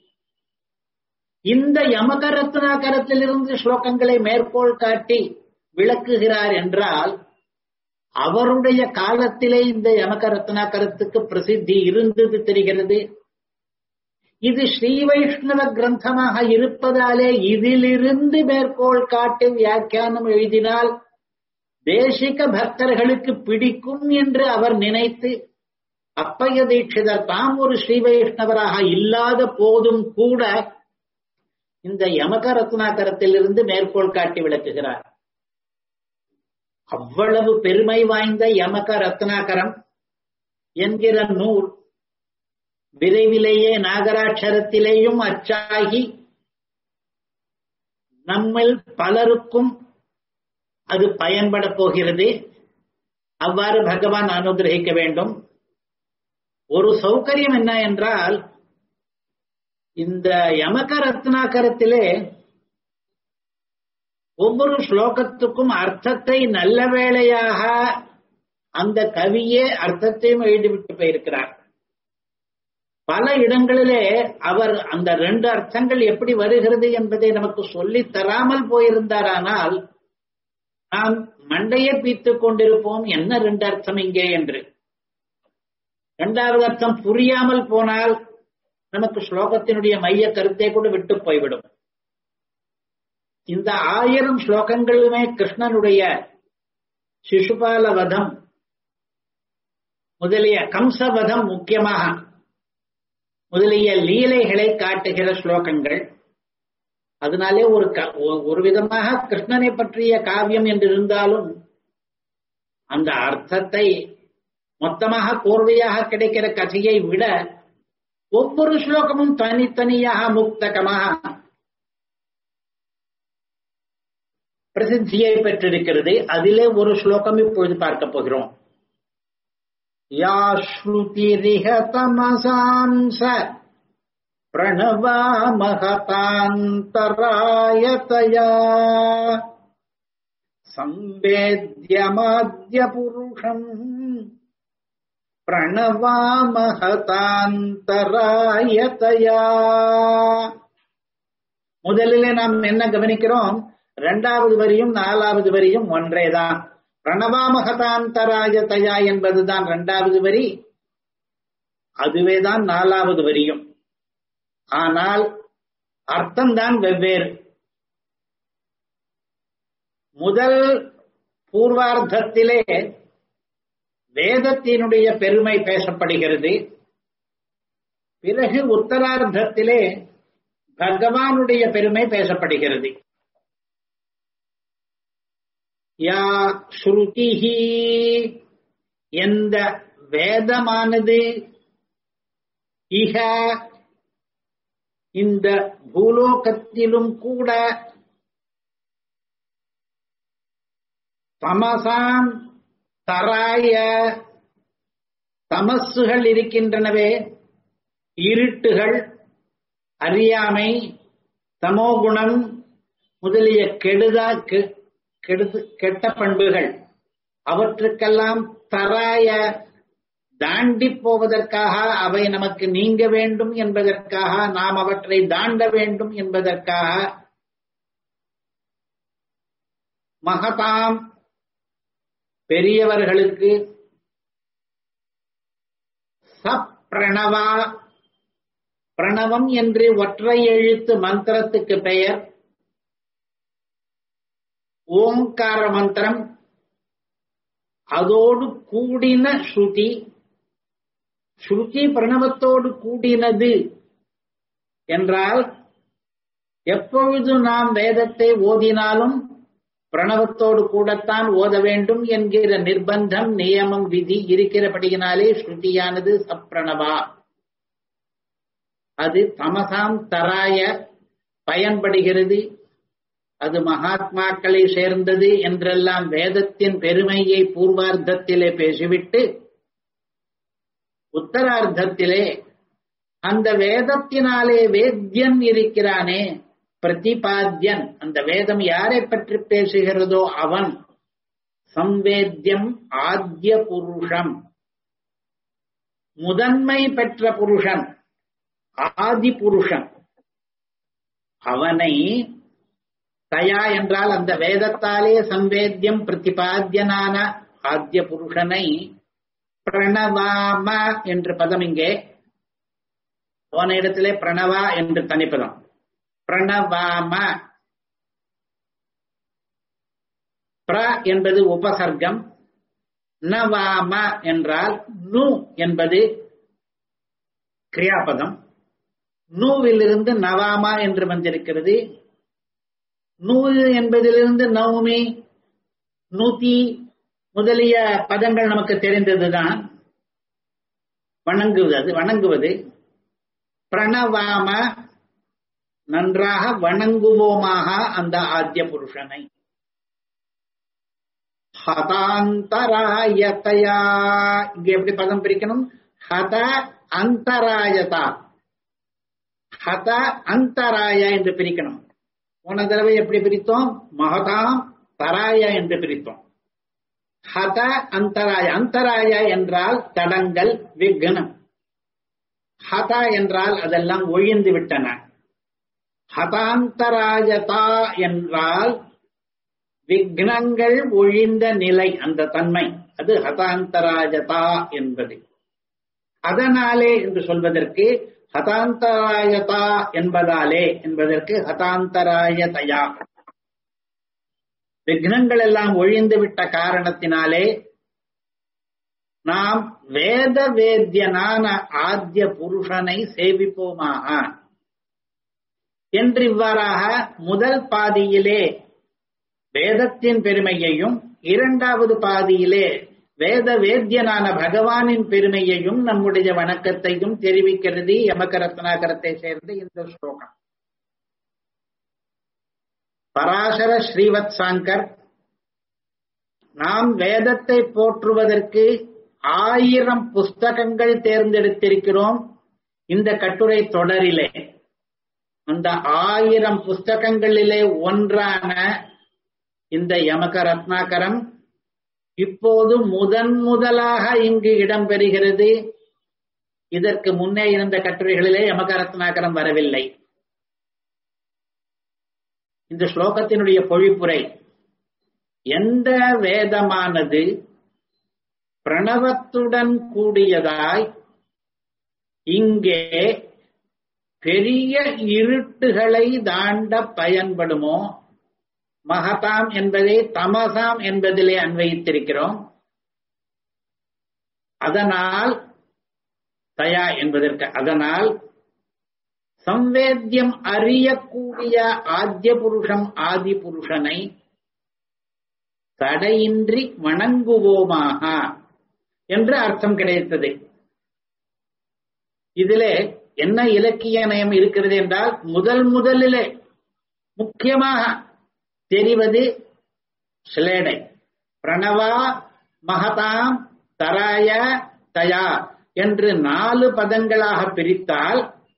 A: இந்த யமக ரத்னாகரத்திலிருந்து ஸ்லோகங்களை மேற்கோள் காட்டி விளக்குகிறார் என்றால் அவருடைய காலத்திலே இந்த யமக ரத்னாகரத்துக்கு பிரசித்தி இருந்தது தெரிகிறது இது ஸ்ரீ வைஷ்ணவ கிரந்தமாக இருப்பதாலே இதிலிருந்து மேற்கோள் காட்டி வியாக்கியானம் எழுதினால் தேசிக பக்தர்களுக்கு பிடிக்கும் என்று அவர் நினைத்து அப்பைய தீட்சிதர் தாம் ஒரு ஸ்ரீ வைஷ்ணவராக இல்லாத போதும் கூட இந்த யமக ரத்னாகரத்திலிருந்து மேற்கோள் காட்டி விளக்குகிறார் அவ்வளவு பெருமை வாய்ந்த யமக ரத்னாகரம் என்கிற நூல் விரைவிலேயே நாகராட்சரத்திலேயும் அச்சாகி நம்மில் பலருக்கும் அது பயன்பட போகிறது அவ்வாறு பகவான் அனுகிரகிக்க வேண்டும் ஒரு சௌகரியம் என்ன என்றால் இந்த யமக ரத்னாகரத்திலே ஒவ்வொரு ஸ்லோகத்துக்கும் அர்த்தத்தை நல்ல வேளையாக அந்த கவியே அர்த்தத்தையும் எழுதிவிட்டு போயிருக்கிறார் பல இடங்களிலே அவர் அந்த ரெண்டு அர்த்தங்கள் எப்படி வருகிறது என்பதை நமக்கு சொல்லி தராமல் போயிருந்தாரானால் நாம் மண்டையை பீத்துக் கொண்டிருப்போம் என்ன ரெண்டு அர்த்தம் இங்கே என்று இரண்டாவது அர்த்தம் புரியாமல் போனால் நமக்கு ஸ்லோகத்தினுடைய மைய கருத்தை கூட விட்டு போய்விடும் இந்த ஆயிரம் ஸ்லோகங்களுமே கிருஷ்ணனுடைய சிசுபால வதம் முதலிய கம்சவதம் முக்கியமாக முதலிய லீலைகளை காட்டுகிற ஸ்லோகங்கள் அதனாலே ஒரு ஒரு விதமாக கிருஷ்ணனை பற்றிய காவியம் என்று இருந்தாலும் அந்த அர்த்தத்தை மொத்தமாக கோர்வையாக கிடைக்கிற கதையை விட ஒவ்வொரு ஸ்லோகமும் தனித்தனியாக முக்தகமாக பிரசித்தியை பெற்றிருக்கிறது அதிலே ஒரு ஸ்லோகம் இப்பொழுது பார்க்க போகிறோம் யா ஸ்ருதிரிஹ தமசாம்ச प्रणवामहतान्तरायतया संवेद्यमाद्य पुरुषम् பிரணவாமகதாந்தராயதயா முதலிலே நாம் என்ன கவனிக்கிறோம் இரண்டாவது வரியும் நாலாவது வரியும் ஒன்றேதான் பிரணவாமகதாந்தராயதயா என்பதுதான் இரண்டாவது வரி அதுவேதான் நாலாவது வரியும் ஆனால் அர்த்தம்தான் வெவ்வேறு முதல் பூர்வார்த்தத்திலே வேதத்தினுடைய பெருமை பேசப்படுகிறது பிறகு உத்தரார்த்தத்திலே பகவானுடைய பெருமை பேசப்படுகிறது யா ஸ்ருதிஹி எந்த வேதமானது இக இந்த பூலோகத்திலும் கூட தமசாம் தராய தமசுகள் இருக்கின்றனவே இருட்டுகள் அறியாமை தமோகுணம் முதலிய கெடுதா கெடுது கெட்ட பண்புகள் அவற்றுக்கெல்லாம் தராய தாண்டி போவதற்காக அவை நமக்கு நீங்க வேண்டும் என்பதற்காக நாம் அவற்றை தாண்ட வேண்டும் என்பதற்காக மகதாம் பெரியவர்களுக்கு சப்ரணவா பிரணவம் என்று ஒற்றை எழுத்து மந்திரத்துக்கு பெயர் ஓங்கார மந்திரம் அதோடு கூடின ஸ்ருதி ஸ்ருதி பிரணவத்தோடு கூடினது என்றால் எப்பொழுது நாம் வேதத்தை ஓதினாலும் பிரணவத்தோடு கூடத்தான் ஓத வேண்டும் என்கிற நிர்பந்தம் நியமம் விதி இருக்கிறபடியினாலே ஸ்ருதியானது சப்ரணவா அது தமசாம் தராய பயன்படுகிறது அது மகாத்மாக்களை சேர்ந்தது என்றெல்லாம் வேதத்தின் பெருமையை பூர்வார்த்தத்திலே பேசிவிட்டு உத்தரார்த்தத்திலே அந்த வேதத்தினாலே வேத்யன் இருக்கிறானே பிரதிபாத்யன் அந்த வேதம் யாரை பற்றி பேசுகிறதோ அவன் சம்வேத்யம் ஆத்ய புருஷம் முதன்மை பெற்ற புருஷன் ஆதி புருஷன் அவனை தயா என்றால் அந்த வேதத்தாலே சம்வேத்தியம் பிரதிபாத்தியனான ஆத்திய புருஷனை பிரணவாம என்று பதம் இங்கே போன இடத்திலே பிரணவா என்று தனிப்பதம் பிரணவாம பிர என்பது உபசர்க்கம் நவாம என்றால் நு என்பது கிரியாபதம் நூவிலிருந்து நவாமா என்று வந்திருக்கிறது நூல் என்பதிலிருந்து நவமி நூத்தி முதலிய பதங்கள் நமக்கு தெரிந்ததுதான் வணங்குவது வணங்குவது பிரணவாம நன்றாக வணங்குவோமாக அந்த ஆத்திய புருஷனை ஹதாந்தராயதயா இங்க எப்படி பதம் பிரிக்கணும் ஹத அந்தராயதா ஹத அந்தராய என்று பிரிக்கணும் போன தடவை எப்படி பிரித்தோம் மகதாம் தராய என்று பிரித்தோம் ஹத அந்தராய அந்தராய என்றால் தடங்கள் விக்னம் ஹத என்றால் அதெல்லாம் ஒழிந்து விட்டன ஹதாந்தராயதா என்றால் விக்னங்கள் ஒழிந்த நிலை அந்த தன்மை அது ஹதாந்தராயதா என்பது அதனாலே என்று சொல்வதற்கு ஹதாந்தராயதா என்பதாலே என்பதற்கு ஹதாந்தராயதயா விக்னங்கள் எல்லாம் ஒழிந்து விட்ட காரணத்தினாலே நாம் வேத வேத்தியனான ஆத்திய புருஷனை சேவிப்போமாக என்று இவ்வாறாக முதல் பாதியிலே வேதத்தின் பெருமையையும் இரண்டாவது பாதியிலே வேத வேத்தியனான பகவானின் பெருமையையும் நம்முடைய வணக்கத்தையும் தெரிவிக்கிறது யமகரத்னாகரத்தை சேர்ந்த இந்த ஸ்லோகம் பராசர ஸ்ரீவத் சாங்கர் நாம் வேதத்தை போற்றுவதற்கு ஆயிரம் புஸ்தகங்கள் தேர்ந்தெடுத்திருக்கிறோம் இந்த கட்டுரை தொடரிலே அந்த ஆயிரம் புஸ்தகங்களிலே ஒன்றான இந்த யமக ரத்னாகரம் இப்போது முதன் முதலாக இங்கு இடம்பெறுகிறது இதற்கு முன்னே இருந்த கட்டுரைகளிலே யமக ரத்னாகரம் வரவில்லை இந்த ஸ்லோகத்தினுடைய பொழிப்புரை எந்த வேதமானது பிரணவத்துடன் கூடியதாய் இங்கே பெரிய இருட்டுகளை தாண்ட பயன்படுமோ மகதாம் என்பதை தமசாம் என்பதிலே அன்வயித்திருக்கிறோம் அதனால் தயா என்பதற்கு அதனால் சம்வேத்தியம் அறியக்கூடிய ஆத்திய புருஷம் ஆதி புருஷனை தடையின்றி வணங்குவோமாக என்று அர்த்தம் கிடைத்தது இதிலே என்ன இலக்கிய நயம் இருக்கிறது என்றால் முதல் முதலிலே முக்கியமாக தெரிவது ஸ்லேடை பிரணவா மகதாம் தராய தயா என்று நாலு பதங்களாக பிரித்தால்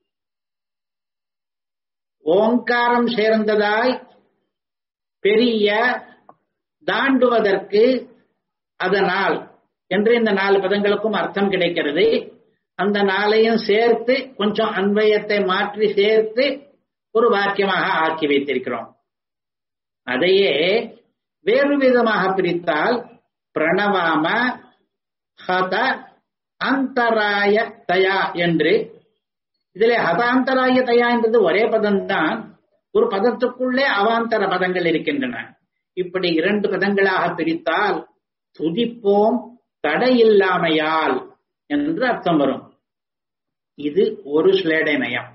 A: ஓங்காரம் சேர்ந்ததாய் பெரிய தாண்டுவதற்கு அதனால் என்று இந்த நாலு பதங்களுக்கும் அர்த்தம் கிடைக்கிறது அந்த நாளையும் சேர்த்து கொஞ்சம் அன்வயத்தை மாற்றி சேர்த்து ஒரு வாக்கியமாக ஆக்கி வைத்திருக்கிறோம் அதையே வேறு விதமாக பிரித்தால் பிரணவாம ஹத அந்தராய தயா என்று இதிலே ஹதாந்தராய தயா என்றது ஒரே பதம்தான் ஒரு பதத்துக்குள்ளே அவாந்தர பதங்கள் இருக்கின்றன இப்படி இரண்டு பதங்களாக பிரித்தால் துதிப்போம் தடையில்லாமையால் என்று அர்த்தம் வரும் இது ஒரு ஸ்லேடை நயம்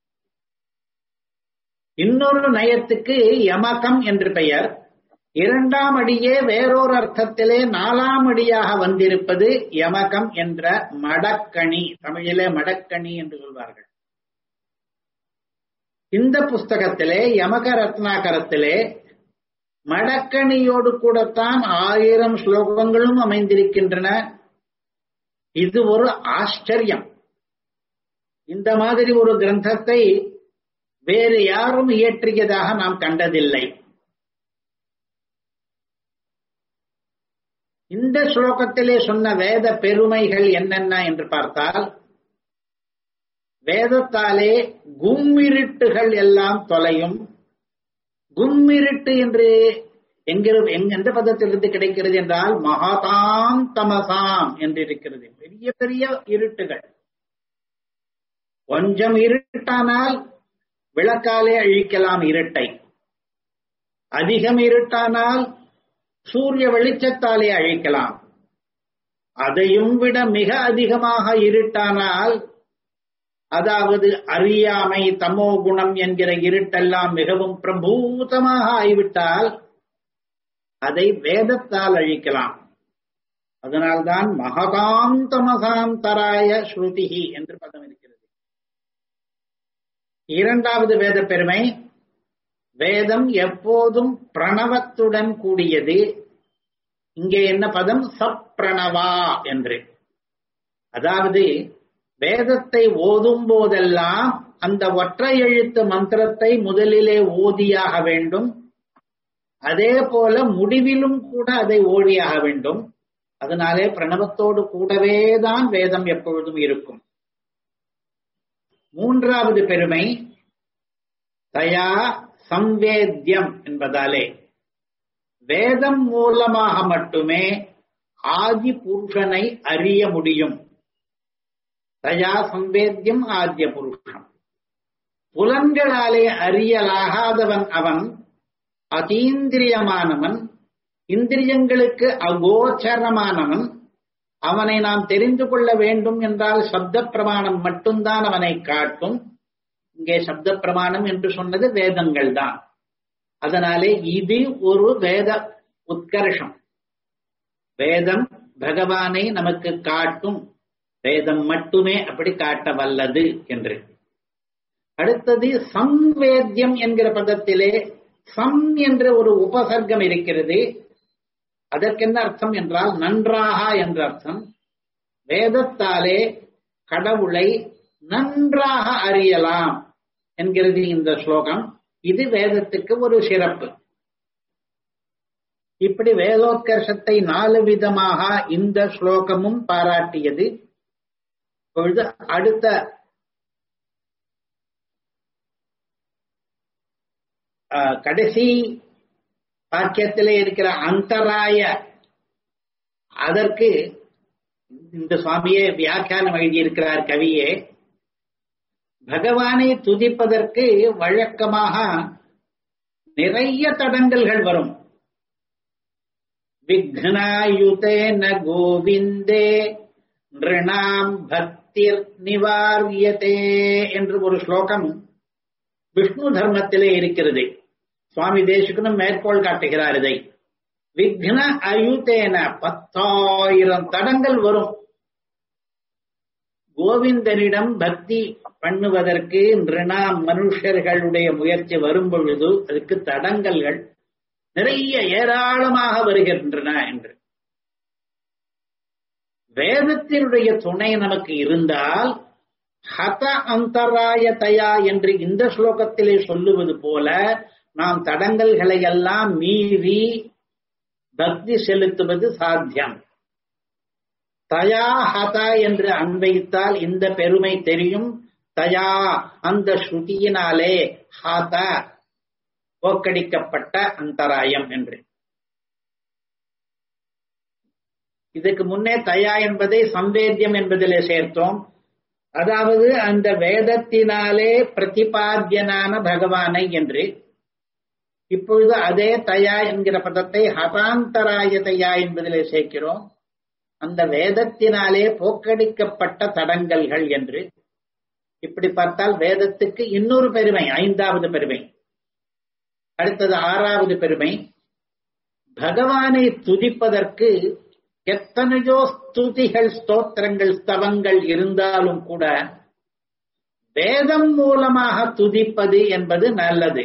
A: இன்னொரு நயத்துக்கு யமகம் என்று பெயர் இரண்டாம் அடியே வேறொரு அர்த்தத்திலே நாலாம் அடியாக வந்திருப்பது யமகம் என்ற மடக்கணி தமிழிலே மடக்கணி என்று சொல்வார்கள் இந்த புஸ்தகத்திலே யமக ரத்னாகரத்திலே மடக்கணியோடு கூடத்தான் ஆயிரம் ஸ்லோகங்களும் அமைந்திருக்கின்றன இது ஒரு ஆச்சரியம் இந்த மாதிரி ஒரு கிரந்தத்தை வேறு யாரும் இயற்றியதாக நாம் கண்டதில்லை இந்த ஸ்லோகத்திலே சொன்ன வேத பெருமைகள் என்னென்ன என்று பார்த்தால் வேதத்தாலே கும்மிருட்டுகள் எல்லாம் தொலையும் கும்மிருட்டு என்று எங்கிரு எந்த பதத்திலிருந்து கிடைக்கிறது என்றால் மகாதாம் தமசாம் என்று இருக்கிறது பெரிய பெரிய இருட்டுகள் கொஞ்சம் இருட்டானால் விளக்காலே அழிக்கலாம் இருட்டை அதிகம் இருட்டானால் சூரிய வெளிச்சத்தாலே அழிக்கலாம் அதையும் விட மிக அதிகமாக இருட்டானால் அதாவது அறியாமை தமோ குணம் என்கிற இருட்டெல்லாம் மிகவும் பிரபூதமாக ஆகிவிட்டால் அதை வேதத்தால் அழிக்கலாம் அதனால்தான் மககாந்தமகாம் தராய ஸ்ருதிஹி என்று பதம் இருக்கிறது இரண்டாவது வேத பெருமை வேதம் எப்போதும் பிரணவத்துடன் கூடியது இங்கே என்ன பதம் சப்ரணவா என்று அதாவது வேதத்தை ஓதும் போதெல்லாம் அந்த ஒற்றை எழுத்து மந்திரத்தை முதலிலே ஓதியாக வேண்டும் அதே போல முடிவிலும் கூட அதை ஓடியாக வேண்டும் அதனாலே பிரணவத்தோடு கூடவே தான் வேதம் எப்பொழுதும் இருக்கும் மூன்றாவது பெருமை தயா சம்வேத்தியம் என்பதாலே வேதம் மூலமாக மட்டுமே ஆதி புருஷனை அறிய முடியும் தயா சம்வேத்தியம் ஆத்திய புருஷம் புலன்களாலே அறியலாகாதவன் அவன் அதீந்திரியமானவன் இந்திரியங்களுக்கு அகோச்சரமானவன் அவனை நாம் தெரிந்து கொள்ள வேண்டும் என்றால் சப்த பிரமாணம் மட்டும்தான் அவனை காட்டும் இங்கே சப்த பிரமாணம் என்று சொன்னது வேதங்கள் தான் அதனாலே இது ஒரு வேத உத்கர்ஷம் வேதம் பகவானை நமக்கு காட்டும் வேதம் மட்டுமே அப்படி காட்ட வல்லது என்று அடுத்தது சம்வேத்யம் என்கிற பதத்திலே சம் என்ற ஒரு உபசர்க்கம் இருக்கிறது அதற்கென்ன அர்த்தம் என்றால் நன்றாக என்ற அர்த்தம் வேதத்தாலே கடவுளை நன்றாக அறியலாம் என்கிறது இந்த ஸ்லோகம் இது வேதத்துக்கு ஒரு சிறப்பு இப்படி வேதோத்கர்ஷத்தை நாலு விதமாக இந்த ஸ்லோகமும் பாராட்டியது இப்பொழுது அடுத்த கடைசி வாக்கியத்திலே இருக்கிற அந்தராய அதற்கு இந்த சுவாமியே வியாக்கியானம் எழுதியிருக்கிறார் கவியே பகவானை துதிப்பதற்கு வழக்கமாக நிறைய தடங்கல்கள் வரும் விக்னாயுதேன கோவிந்தே நிருணாம் பக்திர் நிவாரியதே என்று ஒரு ஸ்லோகம் விஷ்ணு தர்மத்திலே இருக்கிறது சுவாமி தேசிகனும் மேற்கோள் காட்டுகிறார் இதை விக்ன அயுதேன பத்தாயிரம் தடங்கள் வரும் கோவிந்தனிடம் பக்தி பண்ணுவதற்கு நிருணாம் மனுஷர்களுடைய முயற்சி வரும் பொழுது அதுக்கு தடங்கல்கள் நிறைய ஏராளமாக வருகின்றன என்று வேதத்தினுடைய துணை நமக்கு இருந்தால் ஹத அந்தராயதயா என்று இந்த ஸ்லோகத்திலே சொல்லுவது போல நாம் தடங்கல்களை எல்லாம் மீறி பக்தி செலுத்துவது சாத்தியம் தயா ஹத என்று அன்வைத்தால் இந்த பெருமை தெரியும் தயா அந்த ஸ்ருதியினாலே ஹத போக்கடிக்கப்பட்ட அந்தராயம் என்று இதுக்கு முன்னே தயா என்பதை சம்வேத்தியம் என்பதிலே சேர்த்தோம் அதாவது அந்த வேதத்தினாலே பிரதிபாத்தியனான பகவானை என்று இப்பொழுது அதே தயா என்கிற பதத்தை ஹதாந்தராய தயா என்பதிலே சேர்க்கிறோம் அந்த வேதத்தினாலே போக்கடிக்கப்பட்ட தடங்கல்கள் என்று இப்படி பார்த்தால் வேதத்துக்கு இன்னொரு பெருமை ஐந்தாவது பெருமை அடுத்தது ஆறாவது பெருமை பகவானை துதிப்பதற்கு எத்தனையோ ஸ்துதிகள் ஸ்தோத்திரங்கள் ஸ்தவங்கள் இருந்தாலும் கூட வேதம் மூலமாக துதிப்பது என்பது நல்லது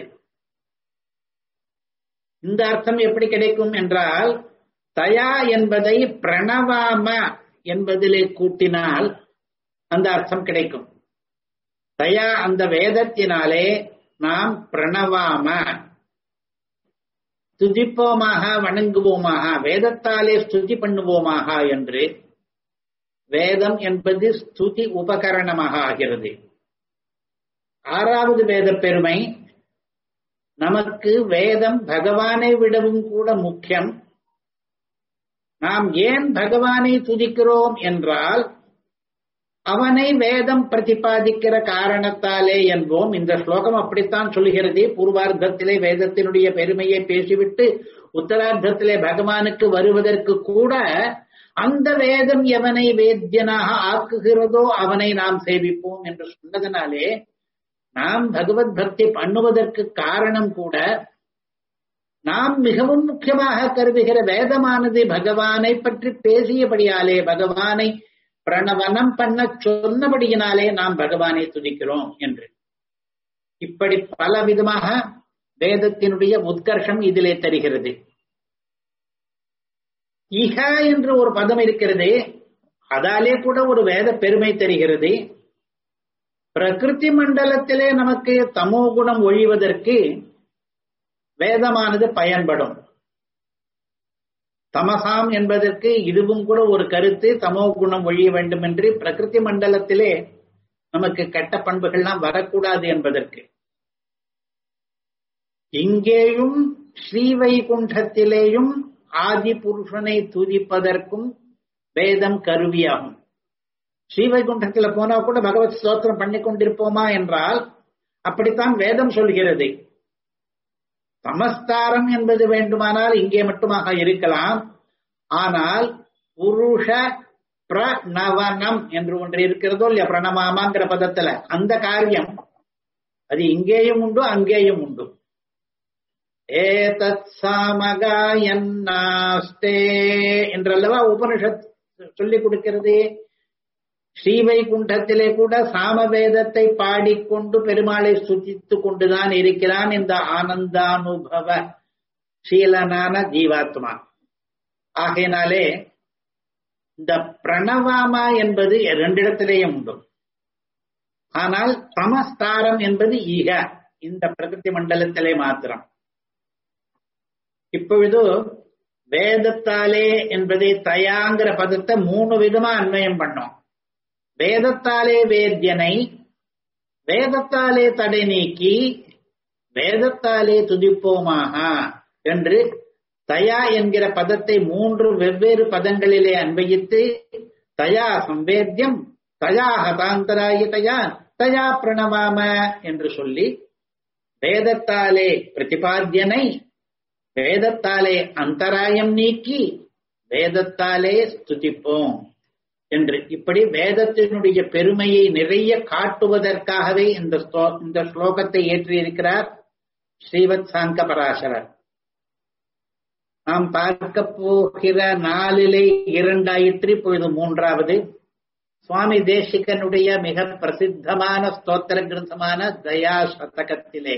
A: இந்த அர்த்தம் எப்படி கிடைக்கும் என்றால் தயா என்பதை பிரணவாம என்பதிலே கூட்டினால் அந்த அர்த்தம் கிடைக்கும் தயா அந்த வேதத்தினாலே நாம் பிரணவாம துதிப்போமாக வணங்குவோமாக வேதத்தாலே ஸ்துதி பண்ணுவோமாக என்று வேதம் என்பது ஸ்துதி உபகரணமாக ஆகிறது ஆறாவது வேத பெருமை நமக்கு வேதம் பகவானை விடவும் கூட முக்கியம் நாம் ஏன் பகவானை துதிக்கிறோம் என்றால் அவனை வேதம் பிரதிபாதிக்கிற காரணத்தாலே என்போம் இந்த ஸ்லோகம் அப்படித்தான் சொல்கிறது பூர்வார்த்தத்திலே வேதத்தினுடைய பெருமையை பேசிவிட்டு உத்தரார்த்தத்திலே பகவானுக்கு வருவதற்கு கூட அந்த வேதம் எவனை வேத்தியனாக ஆக்குகிறதோ அவனை நாம் சேவிப்போம் என்று சொன்னதனாலே நாம் பகவத் பக்தி பண்ணுவதற்கு காரணம் கூட நாம் மிகவும் முக்கியமாக கருதுகிற வேதமானது பகவானை பற்றி பேசியபடியாலே பகவானை பிரணவனம் பண்ண சொன்னபடியினாலே நாம் பகவானை துதிக்கிறோம் என்று இப்படி பல விதமாக வேதத்தினுடைய உத்கர்ஷம் இதிலே தருகிறது இஹ என்று ஒரு பதம் இருக்கிறது அதாலே கூட ஒரு வேத பெருமை தெரிகிறது பிரகிருதி மண்டலத்திலே நமக்கு தமோ குணம் ஒழிவதற்கு வேதமானது பயன்படும் தமசாம் என்பதற்கு இதுவும் கூட ஒரு கருத்து தமோ குணம் ஒழிய வேண்டும் என்று பிரகிருதி மண்டலத்திலே நமக்கு கெட்ட பண்புகள்லாம் வரக்கூடாது என்பதற்கு இங்கேயும் ஸ்ரீவைகுண்டத்திலேயும் ஆதி புருஷனை துதிப்பதற்கும் வேதம் கருவியாகும் ஸ்ரீவைகுண்டத்துல போனா கூட பகவத் ஸ்தோத்திரம் பண்ணி கொண்டிருப்போமா என்றால் அப்படித்தான் வேதம் சொல்கிறது சமஸ்தாரம் என்பது வேண்டுமானால் இங்கே மட்டுமாக இருக்கலாம் ஆனால் புருஷ பிரணவனம் என்று ஒன்று இருக்கிறதோ இல்லையா பிரணமாமாங்கிற பதத்துல அந்த காரியம் அது இங்கேயும் உண்டு அங்கேயும் உண்டு ஏதத் சாமகாயன்னாஸ்தே என்றல்லவா உபனிஷத் சொல்லிக் கொடுக்கிறது ஸ்ரீவைகுண்டத்திலே கூட சாமவேதத்தை பாடிக்கொண்டு பெருமாளை சுத்தித்துக் கொண்டுதான் இருக்கிறான் இந்த ஆனந்தானுபவ சீலனான ஜீவாத்மா ஆகையினாலே இந்த பிரணவாமா என்பது ரெண்டிடத்திலேயும் உண்டு ஆனால் சமஸ்தாரம் என்பது ஈக இந்த பிரகிருதி மண்டலத்திலே மாத்திரம் இப்பொழுது வேதத்தாலே என்பதை தயாங்கிற பதத்தை மூணு விதமா அன்வயம் பண்ணோம் வேதத்தாலே வேத்யனை வேதத்தாலே தடை நீக்கி வேதத்தாலே துதிப்போமாக என்று தயா என்கிற பதத்தை மூன்று வெவ்வேறு பதங்களிலே அன்வயித்து தயா சம்வேத்தியம் தயா ஹதாந்தராய தயா தயா பிரணவாம என்று சொல்லி வேதத்தாலே பிரதிபாத்தியனை வேதத்தாலே அந்தராயம் நீக்கி வேதத்தாலே ஸ்துதிப்போம் என்று இப்படி வேதத்தினுடைய பெருமையை நிறைய காட்டுவதற்காகவே இந்த இந்த ஸ்லோகத்தை ஏற்றியிருக்கிறார் ஸ்ரீவத் சாங்க பராசரர் நாம் பார்க்க போகிற நாளிலே இரண்டாயிற்று இப்பொழுது மூன்றாவது சுவாமி தேசிகனுடைய மிக பிரசித்தமான ஸ்தோத்திர கிரந்தமான தயா சதகத்திலே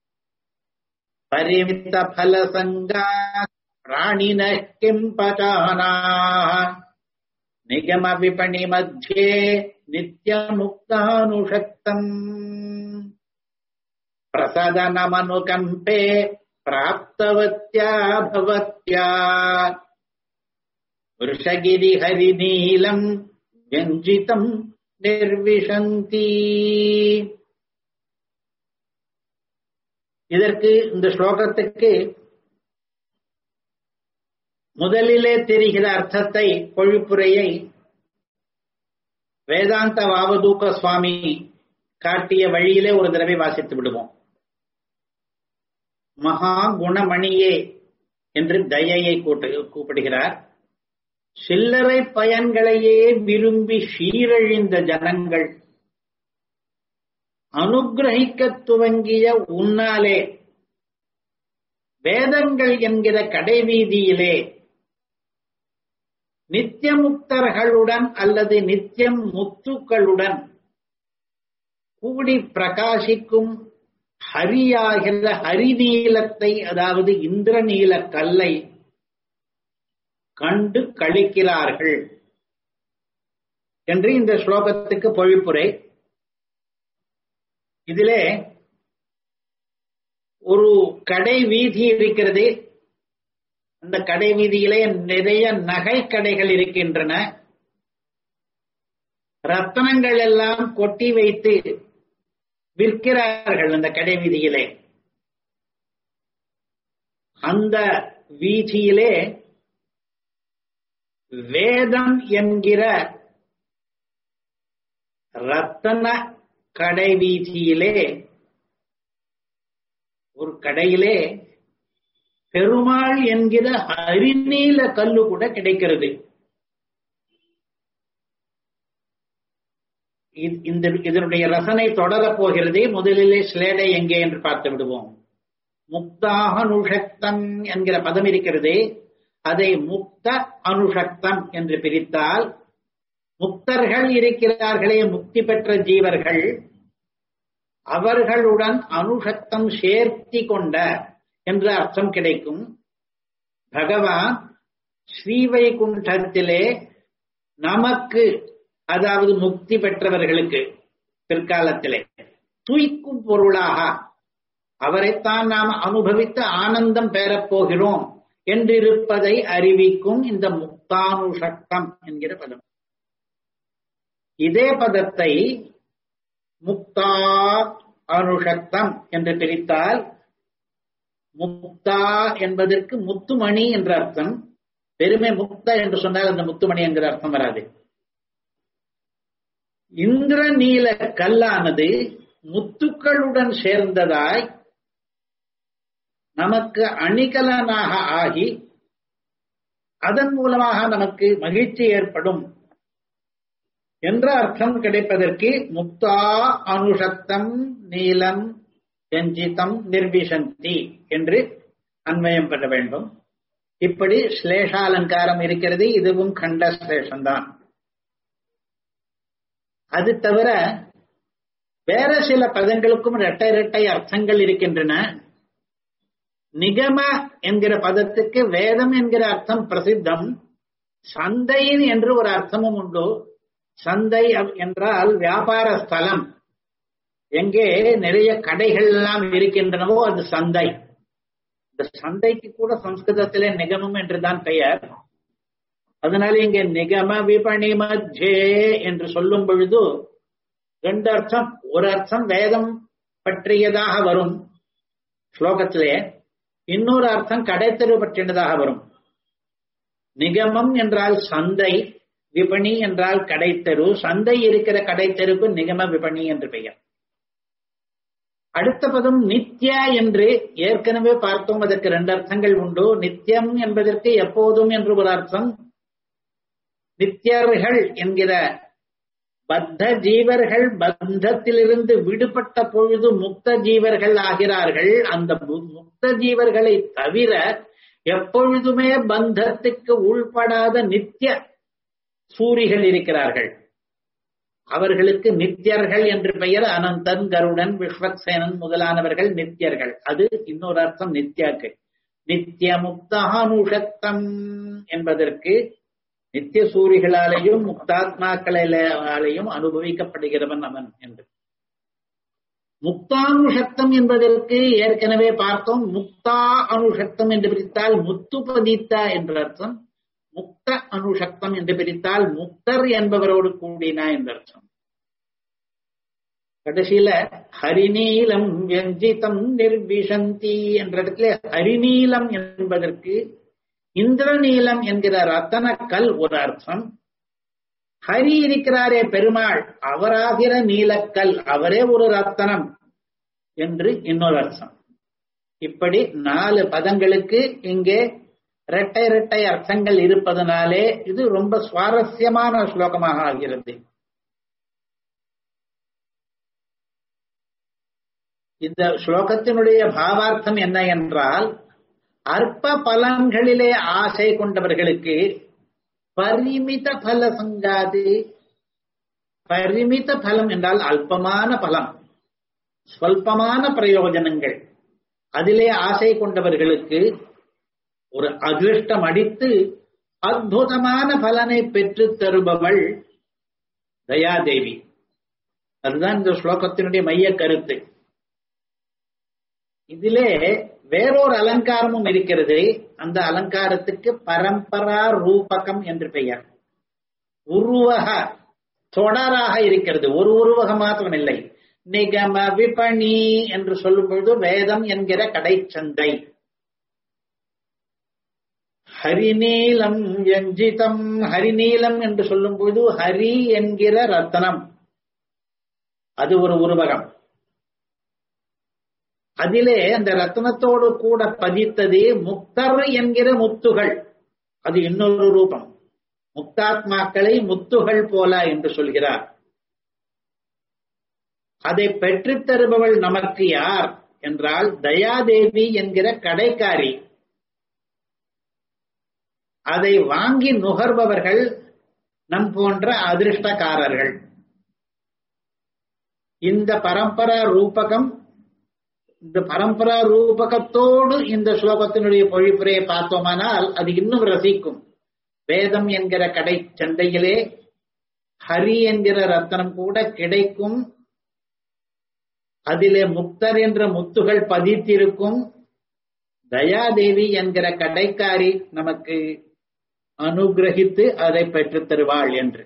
A: பரிமித பல சங்கா பிராணின கிம் பச்சானா நிகம விபணி மத்தியே நித்யமுக்தானுஷக்தம் பிரசதனமனுகம்பே प्राप्तवत्या भवत्या वृषगिरिहरिनीलम् व्यञ्जितम् निर्विशन्ति இதற்கு இந்த ஸ்லோகத்துக்கு முதலிலே தெரிகிற அர்த்தத்தை பொழிப்புரையை வேதாந்த வாவதூக்க சுவாமி காட்டிய வழியிலே ஒரு தடவை வாசித்து விடுவோம் மகா குணமணியே என்று தயையை கூப்பிடுகிறார் சில்லறை பயன்களையே விரும்பி சீரழிந்த ஜனங்கள் அனுகிரகிக்க துவங்கிய உன்னாலே வேதங்கள் என்கிற கடைவீதியிலே நித்தியமுக்தர்களுடன் அல்லது நித்தியம் முத்துக்களுடன் கூடி பிரகாசிக்கும் ஹரியாகிற ஹரிநீலத்தை அதாவது இந்திரநீல கல்லை கண்டு கழிக்கிறார்கள் என்று இந்த ஸ்லோகத்துக்கு பொழிப்புரை இதிலே ஒரு கடை வீதி இருக்கிறது அந்த கடை வீதியிலே நிறைய நகை கடைகள் இருக்கின்றன ரத்தனங்கள் எல்லாம் கொட்டி வைத்து விற்கிறார்கள் அந்த கடை வீதியிலே அந்த வீதியிலே வேதம் என்கிற ரத்தன கடை வீதியிலே ஒரு கடையிலே பெருமாள் என்கிற ஹரிநீல கல்லு கூட கிடைக்கிறது இந்த இதனுடைய ரசனை தொடரப் போகிறது முதலிலே ஸ்லேடை எங்கே என்று பார்த்து விடுவோம் முக்தாக அனுஷக்தம் என்கிற பதம் இருக்கிறது அதை முக்த அனுஷக்தம் என்று பிரித்தால் முக்தர்கள் இருக்கிறார்களே முக்தி பெற்ற ஜீவர்கள் அவர்களுடன் அனுஷக்தம் சேர்த்தி கொண்ட என்ற அர்த்தம் கிடைக்கும் பகவான் ஸ்ரீவைகுண்டத்திலே நமக்கு அதாவது முக்தி பெற்றவர்களுக்கு பிற்காலத்திலே தூய்க்கும் பொருளாக அவரைத்தான் நாம் அனுபவித்து ஆனந்தம் பெறப்போகிறோம் என்றிருப்பதை அறிவிக்கும் இந்த முக்தானுஷக்தம் என்கிற பதம் இதே பதத்தை முக்தா அனுஷக்தம் என்று பிரித்தால் முக்தா என்பதற்கு முத்துமணி என்ற அர்த்தம் பெருமை முக்த என்று சொன்னால் அந்த முத்துமணி என்கிற அர்த்தம் வராது இந்திர நீல கல்லானது முத்துக்களுடன் சேர்ந்ததாய் நமக்கு அணிகலனாக ஆகி அதன் மூலமாக நமக்கு மகிழ்ச்சி ஏற்படும் என்ற அர்த்தம் கிடைப்பதற்கு முக்தா அனுஷத்தம் நீலம் எஞ்சிதம் நிர்விசந்தி என்று அன்வயம் பெற வேண்டும் இப்படி ஸ்லேஷாலங்காரம் இருக்கிறது இதுவும் கண்ட ஸ்லேஷம்தான் அது தவிர வேற சில பதங்களுக்கும் இரட்டை இரட்டை அர்த்தங்கள் இருக்கின்றன நிகம என்கிற பதத்துக்கு வேதம் என்கிற அர்த்தம் பிரசித்தம் சந்தையின் என்று ஒரு அர்த்தமும் உண்டு சந்தை என்றால் வியாபார ஸ்தலம் எங்கே நிறைய கடைகள் எல்லாம் இருக்கின்றனவோ அது சந்தை இந்த சந்தைக்கு கூட சம்ஸ்கிருதத்திலே நிகமம் என்றுதான் பெயர் அதனால இங்கே நிகம விபணி மத்தியே என்று சொல்லும் பொழுது ரெண்டு அர்த்தம் ஒரு அர்த்தம் வேதம் பற்றியதாக வரும் ஸ்லோகத்திலே இன்னொரு அர்த்தம் கடைத்தெரு பற்றினதாக வரும் நிகமம் என்றால் சந்தை விபணி என்றால் கடைத்தெரு சந்தை இருக்கிற கடைத்தெருக்கு நிகம விபணி என்று பெயர் அடுத்த பதம் நித்யா என்று ஏற்கனவே பார்த்தோம் அதற்கு ரெண்டு அர்த்தங்கள் உண்டு நித்தியம் என்பதற்கு எப்போதும் என்று ஒரு அர்த்தம் நித்தியர்கள் என்கிற பத்த ஜீவர்கள் பந்தத்திலிருந்து விடுபட்ட பொழுது முக்த ஜீவர்கள் ஆகிறார்கள் அந்த முக்த ஜீவர்களை தவிர எப்பொழுதுமே பந்தத்துக்கு உள்படாத நித்திய சூரிகள் இருக்கிறார்கள் அவர்களுக்கு நித்தியர்கள் என்று பெயர் அனந்தன் கருடன் விஸ்வக்சேனன் முதலானவர்கள் நித்தியர்கள் அது இன்னொரு அர்த்தம் நித்யாக்கு நித்திய முக்தானுஷத்தம் என்பதற்கு நித்திய சூரிகளாலேயும் முக்தாத்மாக்களாலேயும் அனுபவிக்கப்படுகிறவன் அவன் என்று முக்தானுஷத்தம் என்பதற்கு ஏற்கனவே பார்த்தோம் முக்தா அனுஷத்தம் என்று பிரித்தால் முத்து பதித்தா என்ற அர்த்தம் முக்த அனுஷக்தம் என்று பிரித்தால் முக்தர் என்பவரோடு கூடினா என்ற அர்த்தம் கடைசியில ஹரிநீலம் வெஞ்சிதம் நிர்விசந்தி என்ற இடத்துல ஹரிநீலம் என்பதற்கு இந்திரநீலம் என்கிற ரத்தன கல் ஒரு அர்த்தம் ஹரி இருக்கிறாரே பெருமாள் அவராகிற நீலக்கல் அவரே ஒரு ரத்தனம் என்று இன்னொரு அர்த்தம் இப்படி நாலு பதங்களுக்கு இங்கே இரட்டை இரட்டை அர்த்தங்கள் இருப்பதனாலே இது ரொம்ப சுவாரஸ்யமான ஸ்லோகமாக ஆகிறது இந்த ஸ்லோகத்தினுடைய பாவார்த்தம் என்ன என்றால் அற்ப பலன்களிலே ஆசை கொண்டவர்களுக்கு பரிமித பல சங்காது பரிமித பலம் என்றால் அல்பமான பலம் சொல்பமான பிரயோஜனங்கள் அதிலே ஆசை கொண்டவர்களுக்கு ஒரு அதிர்ஷ்டம் அடித்து அற்புதமான பலனை பெற்று தருபவள் தயாதேவி அதுதான் இந்த ஸ்லோகத்தினுடைய மைய கருத்து இதிலே வேறொரு அலங்காரமும் இருக்கிறது அந்த அலங்காரத்துக்கு பரம்பரா ரூபகம் என்று பெயர் உருவக தொடராக இருக்கிறது ஒரு உருவகம் மாத்திரம் இல்லை நிகம விபணி என்று சொல்லும் பொழுது வேதம் என்கிற கடைச்சந்தை ஹரிநீலம் எஞ்சிதம் ஹரிநீலம் என்று சொல்லும் பொழுது ஹரி என்கிற ரத்தனம் அது ஒரு உருவகம் அதிலே அந்த ரத்னத்தோடு கூட பதித்தது முக்தர் என்கிற முத்துகள் அது இன்னொரு ரூபம் முக்தாத்மாக்களை முத்துகள் போல என்று சொல்கிறார் அதை பெற்றுத் தருபவள் நமக்கு யார் என்றால் தயாதேவி என்கிற கடைக்காரி அதை வாங்கி நுகர்பவர்கள் நம் போன்ற அதிர்ஷ்டக்காரர்கள் இந்த பரம்பரா ரூபகம் இந்த பரம்பரா ரூபகத்தோடு இந்த ஸ்லோகத்தினுடைய பொழிப்புரையை பார்த்தோமானால் அது இன்னும் ரசிக்கும் வேதம் என்கிற கடை சந்தையிலே ஹரி என்கிற ரத்தனம் கூட கிடைக்கும் அதிலே முக்தர் என்ற முத்துகள் பதித்திருக்கும் தயாதேவி என்கிற கடைக்காரி நமக்கு அனுகிரகித்து அதை பெற்றுத் தருவாள் என்று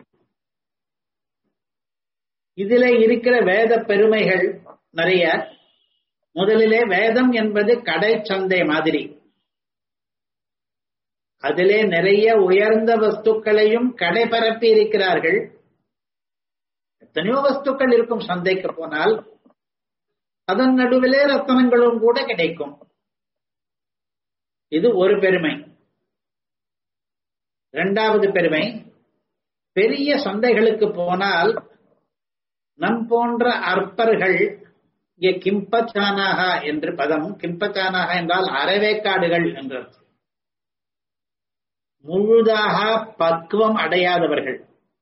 A: இதிலே இருக்கிற வேத பெருமைகள் நிறைய முதலிலே வேதம் என்பது கடை சந்தை மாதிரி அதிலே நிறைய உயர்ந்த வஸ்துக்களையும் கடை பரப்பி இருக்கிறார்கள் எத்தனையோ வஸ்துக்கள் இருக்கும் சந்தைக்கு போனால் அதன் நடுவிலே ரத்தனங்களும் கூட கிடைக்கும் இது ஒரு பெருமை இரண்டாவது பெருமை பெரிய சந்தைகளுக்கு போனால் நம் போன்ற அற்பர்கள் இங்கே கிம்பச்சானாக என்று பதம் கிம்பச்சானாக என்றால் அறவேக்காடுகள் என்று முழுதாக பக்குவம் அடையாதவர்கள்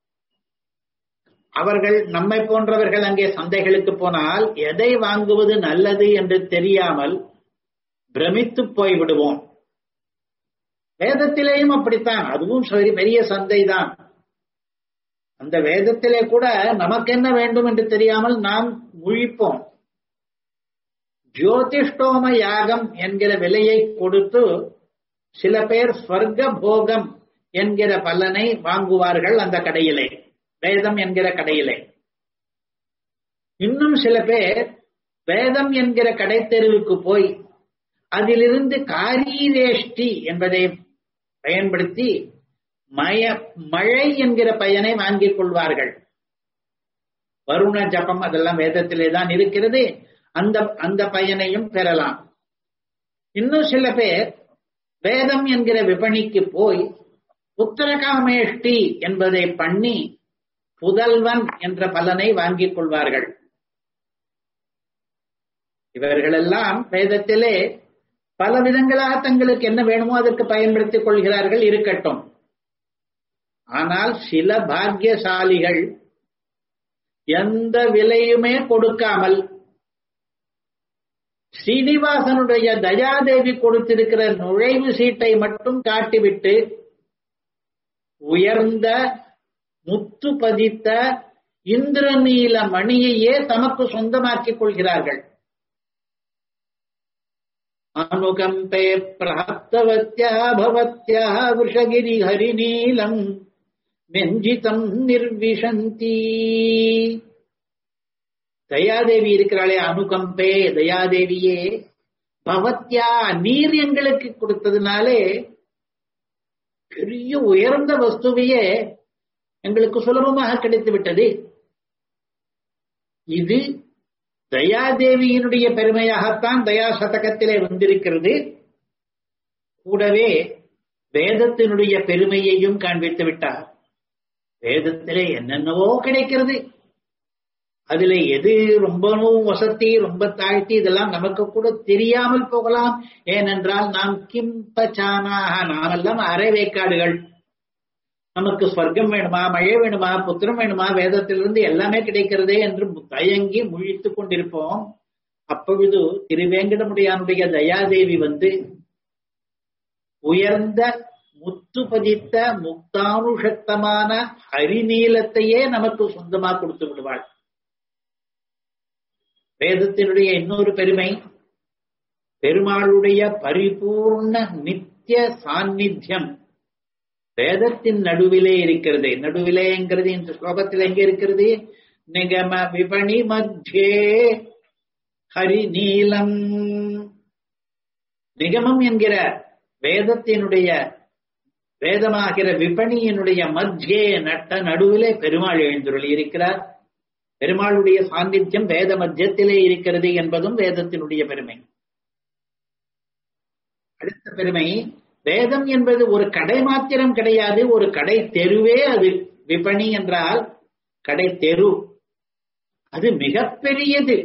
A: அவர்கள் நம்மை போன்றவர்கள் அங்கே சந்தைகளுக்கு போனால் எதை வாங்குவது நல்லது என்று தெரியாமல் பிரமித்து போய் விடுவோம் வேதத்திலேயும் அப்படித்தான் அதுவும் சரி பெரிய சந்தை தான் அந்த வேதத்திலே கூட நமக்கு என்ன வேண்டும் என்று தெரியாமல் நாம் முழிப்போம் ஜோதிஷ்டோம யாகம் என்கிற விலையை கொடுத்து சில பேர் ஸ்வர்க போகம் என்கிற பலனை வாங்குவார்கள் அந்த கடையிலே வேதம் என்கிற கடையிலே இன்னும் சில பேர் வேதம் என்கிற கடை தெருவுக்கு போய் அதிலிருந்து காரீரேஷ்டி என்பதை பயன்படுத்தி மய மழை என்கிற பயனை வாங்கிக் கொள்வார்கள் வருண ஜபம் அதெல்லாம் வேதத்திலே தான் இருக்கிறது அந்த அந்த பயனையும் பெறலாம் இன்னும் சில பேர் வேதம் என்கிற விபணிக்கு போய் உத்தரகாமேஷ்டி என்பதை பண்ணி புதல்வன் என்ற பலனை வாங்கிக் கொள்வார்கள் இவர்களெல்லாம் வேதத்திலே பல விதங்களாக தங்களுக்கு என்ன வேணுமோ அதற்கு பயன்படுத்திக் கொள்கிறார்கள் இருக்கட்டும் ஆனால் சில பாக்கியசாலிகள் எந்த விலையுமே கொடுக்காமல் ஸ்ரீனிவாசனுடைய தயாதேவி கொடுத்திருக்கிற நுழைவு சீட்டை மட்டும் காட்டிவிட்டு உயர்ந்த முத்து பதித்த இந்திரநீல மணியையே தமக்கு சொந்தமாக்கிக் கொள்கிறார்கள் அனுகம்பே பிராப்தவத்யா பவத்யா விஷகிரி ஹரிநீலம் வெஞ்சிதம் நிர்விஷந்தி தயாதேவி இருக்கிறாளே அனுகம்பே தயாதேவியே பவத்யா நீர் எங்களுக்கு கொடுத்ததுனாலே பெரிய உயர்ந்த வஸ்துவையே எங்களுக்கு சுலபமாக கிடைத்து விட்டது இது தயாதேவியினுடைய பெருமையாகத்தான் தயா சதகத்திலே வந்திருக்கிறது கூடவே வேதத்தினுடைய பெருமையையும் காண்பித்து விட்டார் வேதத்திலே என்னென்னவோ கிடைக்கிறது அதுல எது ரொம்பவும் வசதி ரொம்ப தாழ்த்தி இதெல்லாம் நமக்கு கூட தெரியாமல் போகலாம் ஏனென்றால் நாம் கிம்பச்சானாக நாமெல்லாம் அரைவேக்காடுகள் நமக்கு ஸ்வர்க்கம் வேணுமா மழை வேணுமா புத்திரம் வேணுமா வேதத்திலிருந்து எல்லாமே கிடைக்கிறதே என்று தயங்கி முழித்துக் கொண்டிருப்போம் அப்பொழுது திருவேங்கடமுடியானுடைய தயாதேவி வந்து உயர்ந்த முத்து பதித்த முக்தானுஷக்தமான ஹரிநீலத்தையே நமக்கு சொந்தமா கொடுத்து விடுவாள் வேதத்தினுடைய இன்னொரு பெருமை பெருமாளுடைய பரிபூர்ண நித்திய சாநித்தியம் வேதத்தின் நடுவிலே இருக்கிறது நடுவிலேங்கிறது இந்த ஸ்லோகத்தில் எங்க இருக்கிறது நிகம விபணி மத்தியே ஹரி நீலம் நிகமம் என்கிற வேதத்தினுடைய வேதமாகிற விபணியினுடைய மத்தியே நட்ட நடுவிலே பெருமாள் எழுந்துருளி இருக்கிறார் பெருமாளுடைய சாநித்தியம் வேத மத்தியத்திலே இருக்கிறது என்பதும் வேதத்தினுடைய பெருமை அடுத்த பெருமை வேதம் என்பது ஒரு கடை மாத்திரம் கிடையாது ஒரு கடை தெருவே அது விபணி என்றால் கடை தெரு அது மிகப்பெரியது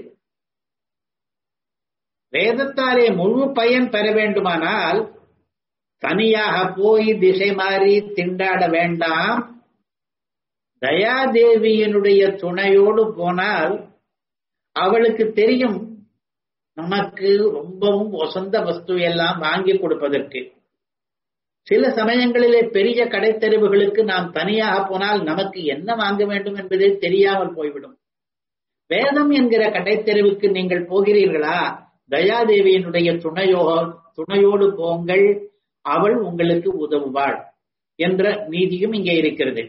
A: வேதத்தாலே முழு பயன் பெற வேண்டுமானால் தனியாக போய் திசை மாறி திண்டாட வேண்டாம் தயாதேவியினுடைய துணையோடு போனால் அவளுக்கு தெரியும் நமக்கு ரொம்பவும் வசந்த வஸ்து எல்லாம் வாங்கி கொடுப்பதற்கு சில சமயங்களிலே பெரிய கடைத்தெருவுகளுக்கு நாம் தனியாக போனால் நமக்கு என்ன வாங்க வேண்டும் என்பதே தெரியாமல் போய்விடும் வேதம் என்கிற கடைத்தெருவுக்கு நீங்கள் போகிறீர்களா தயாதேவியினுடைய துணையோ துணையோடு போங்கள் அவள் உங்களுக்கு உதவுவாள் என்ற நீதியும் இங்கே இருக்கிறது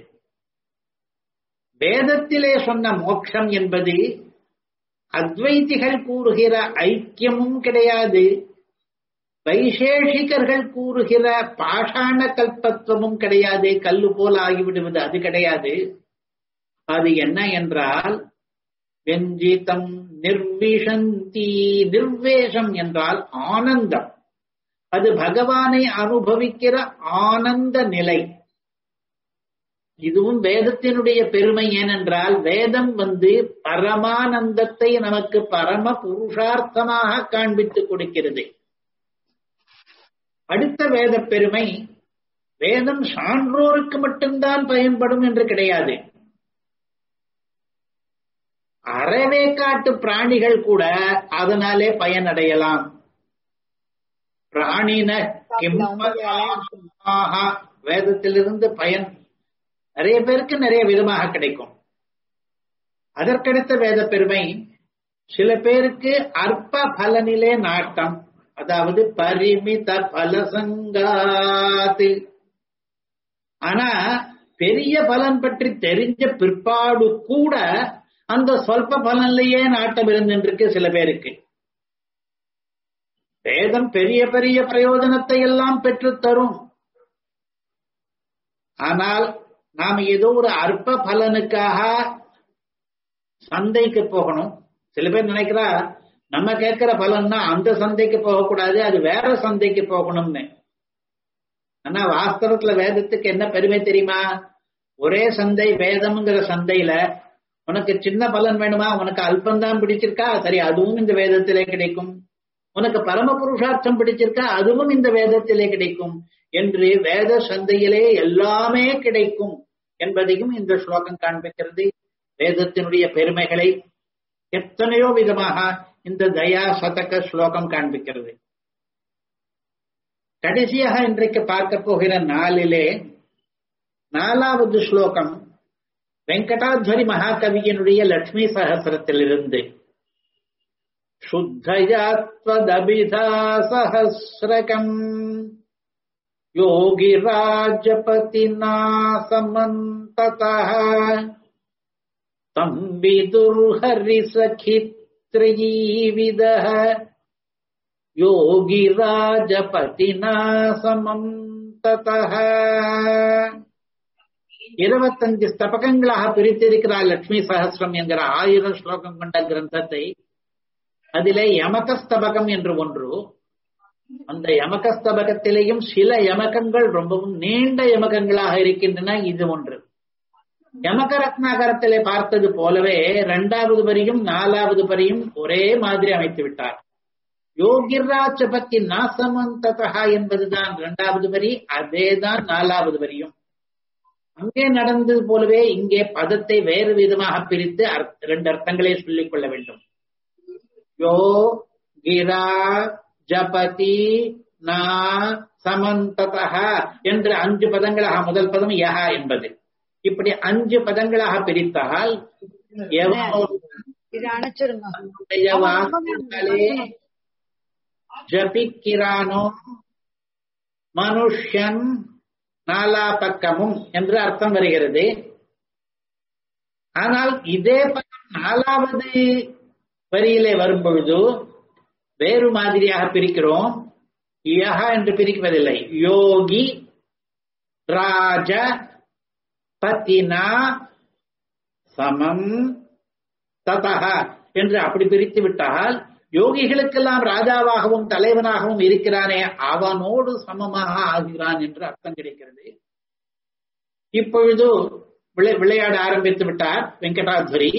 A: வேதத்திலே சொன்ன மோட்சம் என்பது அத்வைதிகள் கூறுகிற ஐக்கியமும் கிடையாது வைசேஷிகர்கள் கூறுகிற பாஷாண கல்பத்துவமும் கிடையாது கல்லு போல ஆகிவிடுவது அது கிடையாது அது என்ன என்றால் வெஞ்சிதம் நிர்விஷந்தி நிர்வேஷம் என்றால் ஆனந்தம் அது பகவானை அனுபவிக்கிற ஆனந்த நிலை இதுவும் வேதத்தினுடைய பெருமை ஏனென்றால் வேதம் வந்து பரமானந்தத்தை நமக்கு பரம புருஷார்த்தமாக காண்பித்துக் கொடுக்கிறது அடுத்த வேத பெருமை வேதம் சான்றோருக்கு மட்டும்தான் பயன்படும் என்று கிடையாது அறவே காட்டு பிராணிகள் கூட அதனாலே பயனடையலாம் பிராணின கிம்மதாக வேதத்திலிருந்து பயன் நிறைய பேருக்கு நிறைய விதமாக கிடைக்கும் அதற்கடுத்த வேத பெருமை சில பேருக்கு அற்ப பலனிலே நாட்டம் அதாவது பரிமித பலசங்காத்து ஆனா பெரிய பலன் பற்றி தெரிஞ்ச பிற்பாடு கூட அந்த சொல்ப பலன்லயே நாட்டம் இருந்துருக்கு சில பேருக்கு வேதம் பெரிய பெரிய பிரயோஜனத்தை எல்லாம் பெற்று தரும் ஆனால் நாம் ஏதோ ஒரு அற்ப பலனுக்காக சந்தைக்கு போகணும் சில பேர் நினைக்கிறா நம்ம கேட்கிற பலன்னா அந்த சந்தைக்கு போகக்கூடாது அது வேற சந்தைக்கு போகணும்னு ஆனா வாஸ்தவத்துல வேதத்துக்கு என்ன பெருமை தெரியுமா ஒரே சந்தை வேதம்ங்கிற சந்தையில உனக்கு சின்ன பலன் வேணுமா உனக்கு அல்பந்தான் பிடிச்சிருக்கா சரி அதுவும் இந்த வேதத்திலே கிடைக்கும் உனக்கு பரம புருஷார்த்தம் பிடிச்சிருக்கா அதுவும் இந்த வேதத்திலே கிடைக்கும் என்று வேத சந்தையிலே எல்லாமே கிடைக்கும் என்பதையும் இந்த ஸ்லோகம் காண்பிக்கிறது வேதத்தினுடைய பெருமைகளை எத்தனையோ விதமாக இந்த தயா சதக ஸ்லோகம் காண்பிக்கிறது கடைசியாக இன்றைக்கு பார்க்க போகிற நாளிலே நாலாவது ஸ்லோகம் வெங்கடாத்வரி மகாகவியினுடைய லட்சுமி சகசிரத்திலிருந்து शुद्धयात्वदभिधा सहस्रकम् योगिराजपतिना समन्ततः तम् विदुर्हरिसखित्रयीविदः योगिराजपतिना समम् ततः இருபத்தஞ்சு ஸ்தபகங்களாக பிரித்திருக்கிறார் லட்சுமி சகசிரம் என்கிற ஆயிரம் ஸ்லோகம் கொண்ட கிரந்தத்தை அதிலே யமகஸ்தபகம் என்று ஒன்று அந்த யமகஸ்தபகத்திலேயும் சில யமகங்கள் ரொம்பவும் நீண்ட யமகங்களாக இருக்கின்றன இது ஒன்று யமக ரத்னாகரத்திலே பார்த்தது போலவே இரண்டாவது வரியும் நாலாவது வரியும் ஒரே மாதிரி அமைத்து விட்டார் யோகிராஜ பத்தி நாசமந்ததா என்பதுதான் இரண்டாவது வரி அதேதான் நாலாவது வரியும் அங்கே நடந்தது போலவே இங்கே பதத்தை வேறு விதமாக பிரித்து இரண்டு அர்த்தங்களே சொல்லிக் கொள்ள வேண்டும் யோ கிரா ஜபதி நா சமந்ததா என்று அஞ்சு பதங்களாக முதல் பதம் யஹா என்பது இப்படி அஞ்சு பதங்களாக பிரித்தால் ஜபிக்கிறானோ மனுஷன் நாலா பக்கமும் என்று அர்த்தம் வருகிறது ஆனால் இதே பக்கம் நாலாவது வரியிலே வரும் பொழுது வேறு மாதிரியாக பிரிக்கிறோம் யஹா என்று பிரிக்குவதில்லை யோகி ராஜ பத்தினா சமம் ததா என்று அப்படி பிரித்து விட்டால் யோகிகளுக்கெல்லாம் ராஜாவாகவும் தலைவனாகவும் இருக்கிறானே அவனோடு சமமாக ஆகிறான் என்று அர்த்தம் கிடைக்கிறது இப்பொழுது விளையாட ஆரம்பித்து விட்டார் வெங்கடாத்வரி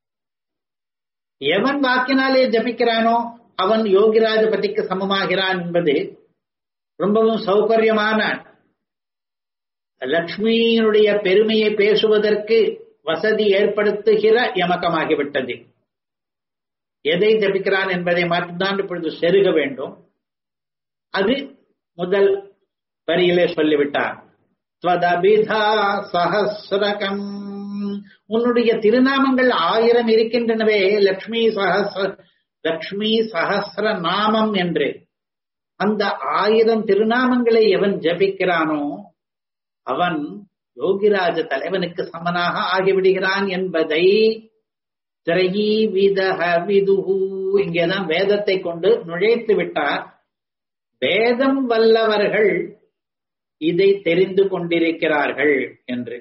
A: எவன் வாக்கினாலே ஜபிக்கிறானோ அவன் யோகிராஜபதிக்கு சமமாகிறான் என்பது ரொம்பவும் சௌகரியமான லக்ஷ்மியினுடைய பெருமையை பேசுவதற்கு வசதி ஏற்படுத்துகிற யமகமாகிவிட்டது எதை ஜபிக்கிறான் என்பதை மட்டும்தான் இப்பொழுது செருக வேண்டும் அது முதல் வரியிலே சொல்லிவிட்டார் ஸ்வதபிதா சஹசிரகம் உன்னுடைய திருநாமங்கள் ஆயிரம் இருக்கின்றனவே லக்ஷ்மி சஹசிர லக்ஷ்மி சஹசிர நாமம் என்று அந்த ஆயிரம் திருநாமங்களை எவன் ஜபிக்கிறானோ அவன் யோகிராஜ தலைவனுக்கு சமனாக ஆகிவிடுகிறான் என்பதை திரையீ விதஹ விதுஹு இங்கேதான் வேதத்தை கொண்டு நுழைத்து விட்டார் வேதம் வல்லவர்கள் இதை தெரிந்து கொண்டிருக்கிறார்கள் என்று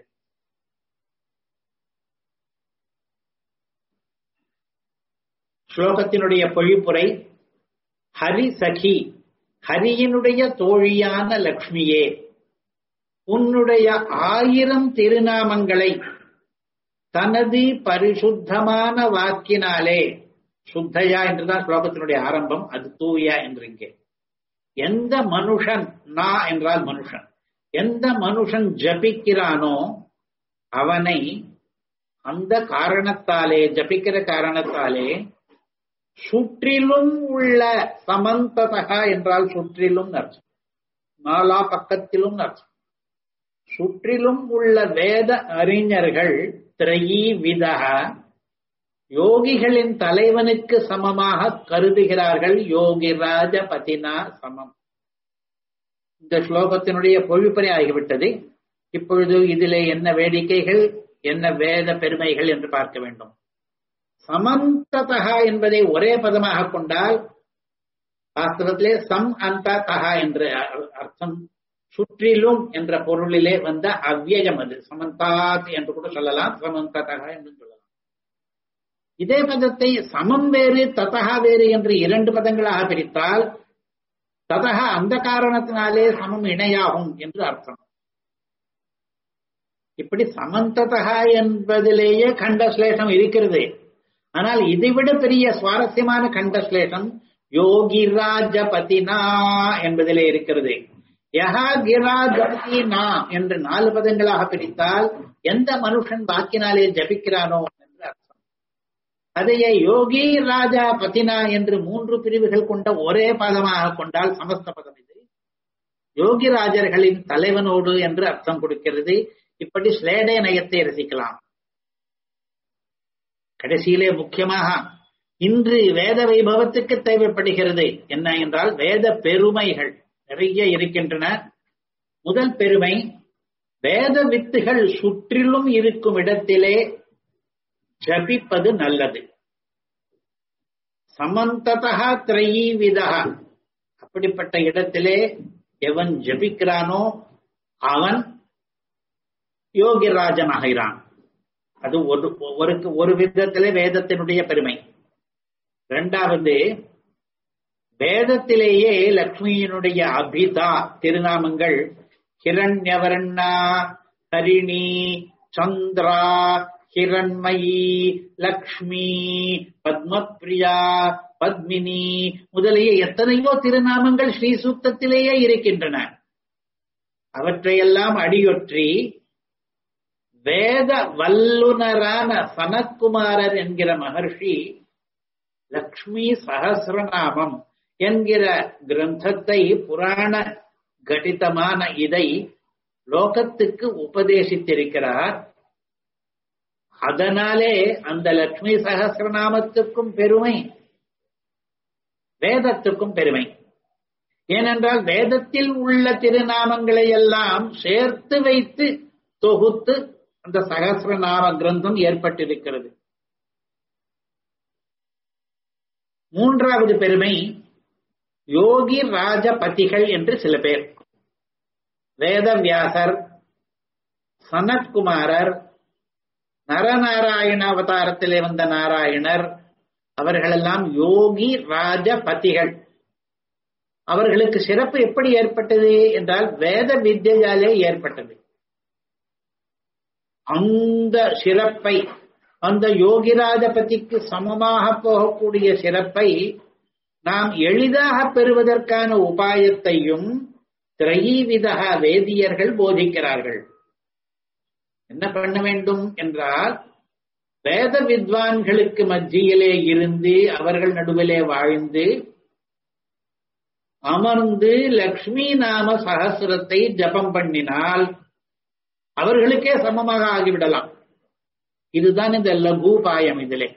A: ஸ்லோகத்தினுடைய பொழிப்புரை ஹரி சகி ஹரியினுடைய தோழியான லக்ஷ்மியே உன்னுடைய ஆயிரம் திருநாமங்களை தனது பரிசுத்தமான வாக்கினாலே சுத்தையா என்றுதான் ஸ்லோகத்தினுடைய ஆரம்பம் அது தூய என்று இங்கே எந்த மனுஷன் நா என்றால் மனுஷன் எந்த மனுஷன் ஜபிக்கிறானோ அவனை அந்த காரணத்தாலே ஜபிக்கிற காரணத்தாலே சுற்றிலும் உள்ள சமந்ததகா என்றால் சுற்றிலும் அர்த்தம் நாலா பக்கத்திலும் அர்த்தம் சுற்றிலும் உள்ள வேத அறிஞர்கள் திரையீ விதக யோகிகளின் தலைவனுக்கு சமமாக கருதுகிறார்கள் யோகிராஜ பதினா சமம் இந்த ஸ்லோகத்தினுடைய பொழிப்பறை ஆகிவிட்டது இப்பொழுது இதிலே என்ன வேடிக்கைகள் என்ன வேத பெருமைகள் என்று பார்க்க வேண்டும் சமந்ததகா என்பதை ஒரே பதமாக கொண்டால் வாஸ்தவத்திலே சம் அந்த தகா என்று அர்த்தம் சுற்றிலும் என்ற பொருளிலே வந்த அவ்வியம் அது சமந்தாத் என்று கூட சொல்லலாம் சமந்ததகா என்று சொல்லலாம் இதே பதத்தை சமம் வேறு ததகா வேறு என்று இரண்டு பதங்களாக பிரித்தால் ததகா அந்த காரணத்தினாலே சமம் இணையாகும் என்று அர்த்தம் இப்படி சமந்ததகா என்பதிலேயே கண்டஸ்லேஷம் இருக்கிறது ஆனால் இதைவிட பெரிய சுவாரஸ்யமான கண்டஸ்லேஷம் யோகிராஜபதினா என்பதிலே இருக்கிறது யஹா கிராஜபதினா என்று நாலு பதங்களாக பிரித்தால் எந்த மனுஷன் வாக்கினாலே ஜபிக்கிறானோ என்று அர்த்தம் அதையே யோகி ராஜா பத்தினா என்று மூன்று பிரிவுகள் கொண்ட ஒரே பதமாக கொண்டால் சமஸ்த பதம் இது யோகிராஜர்களின் தலைவனோடு என்று அர்த்தம் கொடுக்கிறது இப்படி ஸ்லேடே நயத்தை ரசிக்கலாம் கடைசியிலே முக்கியமாக இன்று வேத வைபவத்துக்கு தேவைப்படுகிறது என்ன என்றால் வேத பெருமைகள் நிறைய இருக்கின்றன முதல் பெருமை வேத வித்துகள் சுற்றிலும் இருக்கும் இடத்திலே ஜபிப்பது நல்லது சமந்ததா திரையீ விதா அப்படிப்பட்ட இடத்திலே எவன் ஜபிக்கிறானோ அவன் யோகிராஜன் ஆகிறான் அது ஒரு ஒரு ஒரு விதத்திலே வேதத்தினுடைய பெருமை இரண்டாவது வேதத்திலேயே லக்ஷ்மியினுடைய அபிதா திருநாமங்கள் ஹிரண்யவர்ணா ஹரிணி சந்திரா ஹிரண்மயி லக்ஷ்மி பத்மப்ரியா பத்மினி முதலிய எத்தனையோ திருநாமங்கள் ஸ்ரீ சூக்தத்திலேயே இருக்கின்றன அவற்றையெல்லாம் அடியொற்றி வேத வல்லுனரான சனத்குமாரர் என்கிற மகர்ஷி லக்ஷ்மி சகசிரநாமம் என்கிற கிரந்தத்தை புராண கடிதமான இதை லோகத்துக்கு உபதேசித்திருக்கிறார் அதனாலே அந்த லக்ஷ்மி சகசிரநாமத்துக்கும் பெருமை வேதத்துக்கும் பெருமை ஏனென்றால் வேதத்தில் உள்ள திருநாமங்களை எல்லாம் சேர்த்து வைத்து தொகுத்து அந்த சகசிரநாம கிரந்தம் ஏற்பட்டிருக்கிறது மூன்றாவது பெருமை யோகி ராஜபதிகள் என்று சில பேர் வேதவியாசர் சனத்குமாரர் நரநாராயண அவதாரத்திலே வந்த நாராயணர் அவர்களெல்லாம் யோகி ராஜபதிகள் அவர்களுக்கு சிறப்பு எப்படி ஏற்பட்டது என்றால் வேத வித்யாலே ஏற்பட்டது அந்த சிறப்பை அந்த யோகிராஜபதிக்கு சமமாக போகக்கூடிய சிறப்பை நாம் எளிதாக பெறுவதற்கான உபாயத்தையும் திரையீவிதக வேதியர்கள் போதிக்கிறார்கள் என்ன பண்ண வேண்டும் என்றால் வேத வித்வான்களுக்கு மத்தியிலே இருந்து அவர்கள் நடுவிலே வாழ்ந்து அமர்ந்து லக்ஷ்மி நாம சகசிரத்தை ஜபம் பண்ணினால் அவர்களுக்கே சமமாக ஆகிவிடலாம் இதுதான் இந்த லகுபாயம் இதிலே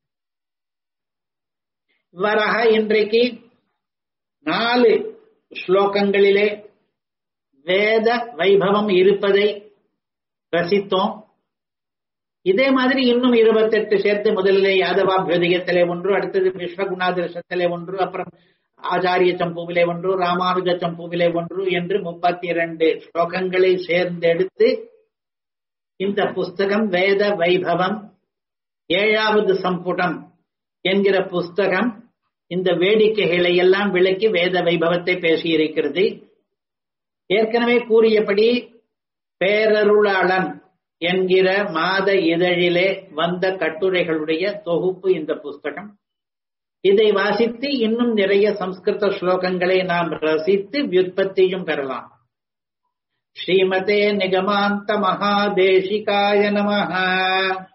A: இவ்வாறாக இன்றைக்கு நாலு ஸ்லோகங்களிலே வேத வைபவம் இருப்பதை ரசித்தோம் இதே மாதிரி இன்னும் இருபத்தெட்டு சேர்த்து முதலிலே யாதவாபியோதிகத்திலே ஒன்று அடுத்தது விஸ்வகுணாதிரசத்திலே ஒன்று அப்புறம் ஆச்சாரிய சம்புவிலே ஒன்று ராமானுஜ சம்புவிலே ஒன்று என்று முப்பத்தி இரண்டு ஸ்லோகங்களை சேர்ந்தெடுத்து இந்த புஸ்தகம் வேத வைபவம் ஏழாவது சம்புடம் என்கிற புஸ்தகம் இந்த வேடிக்கைகளை எல்லாம் விளக்கி வேத வைபவத்தை பேசியிருக்கிறது ஏற்கனவே கூறியபடி பேரருளாளன் என்கிற மாத இதழிலே வந்த கட்டுரைகளுடைய தொகுப்பு இந்த புஸ்தகம் இதை வாசித்து இன்னும் நிறைய சம்ஸ்கிருத ஸ்லோகங்களை நாம் ரசித்து வியுற்பத்தியும் பெறலாம் ஸ்ரீமதே நிகமாந்த மகாதேசிகாய நமஹ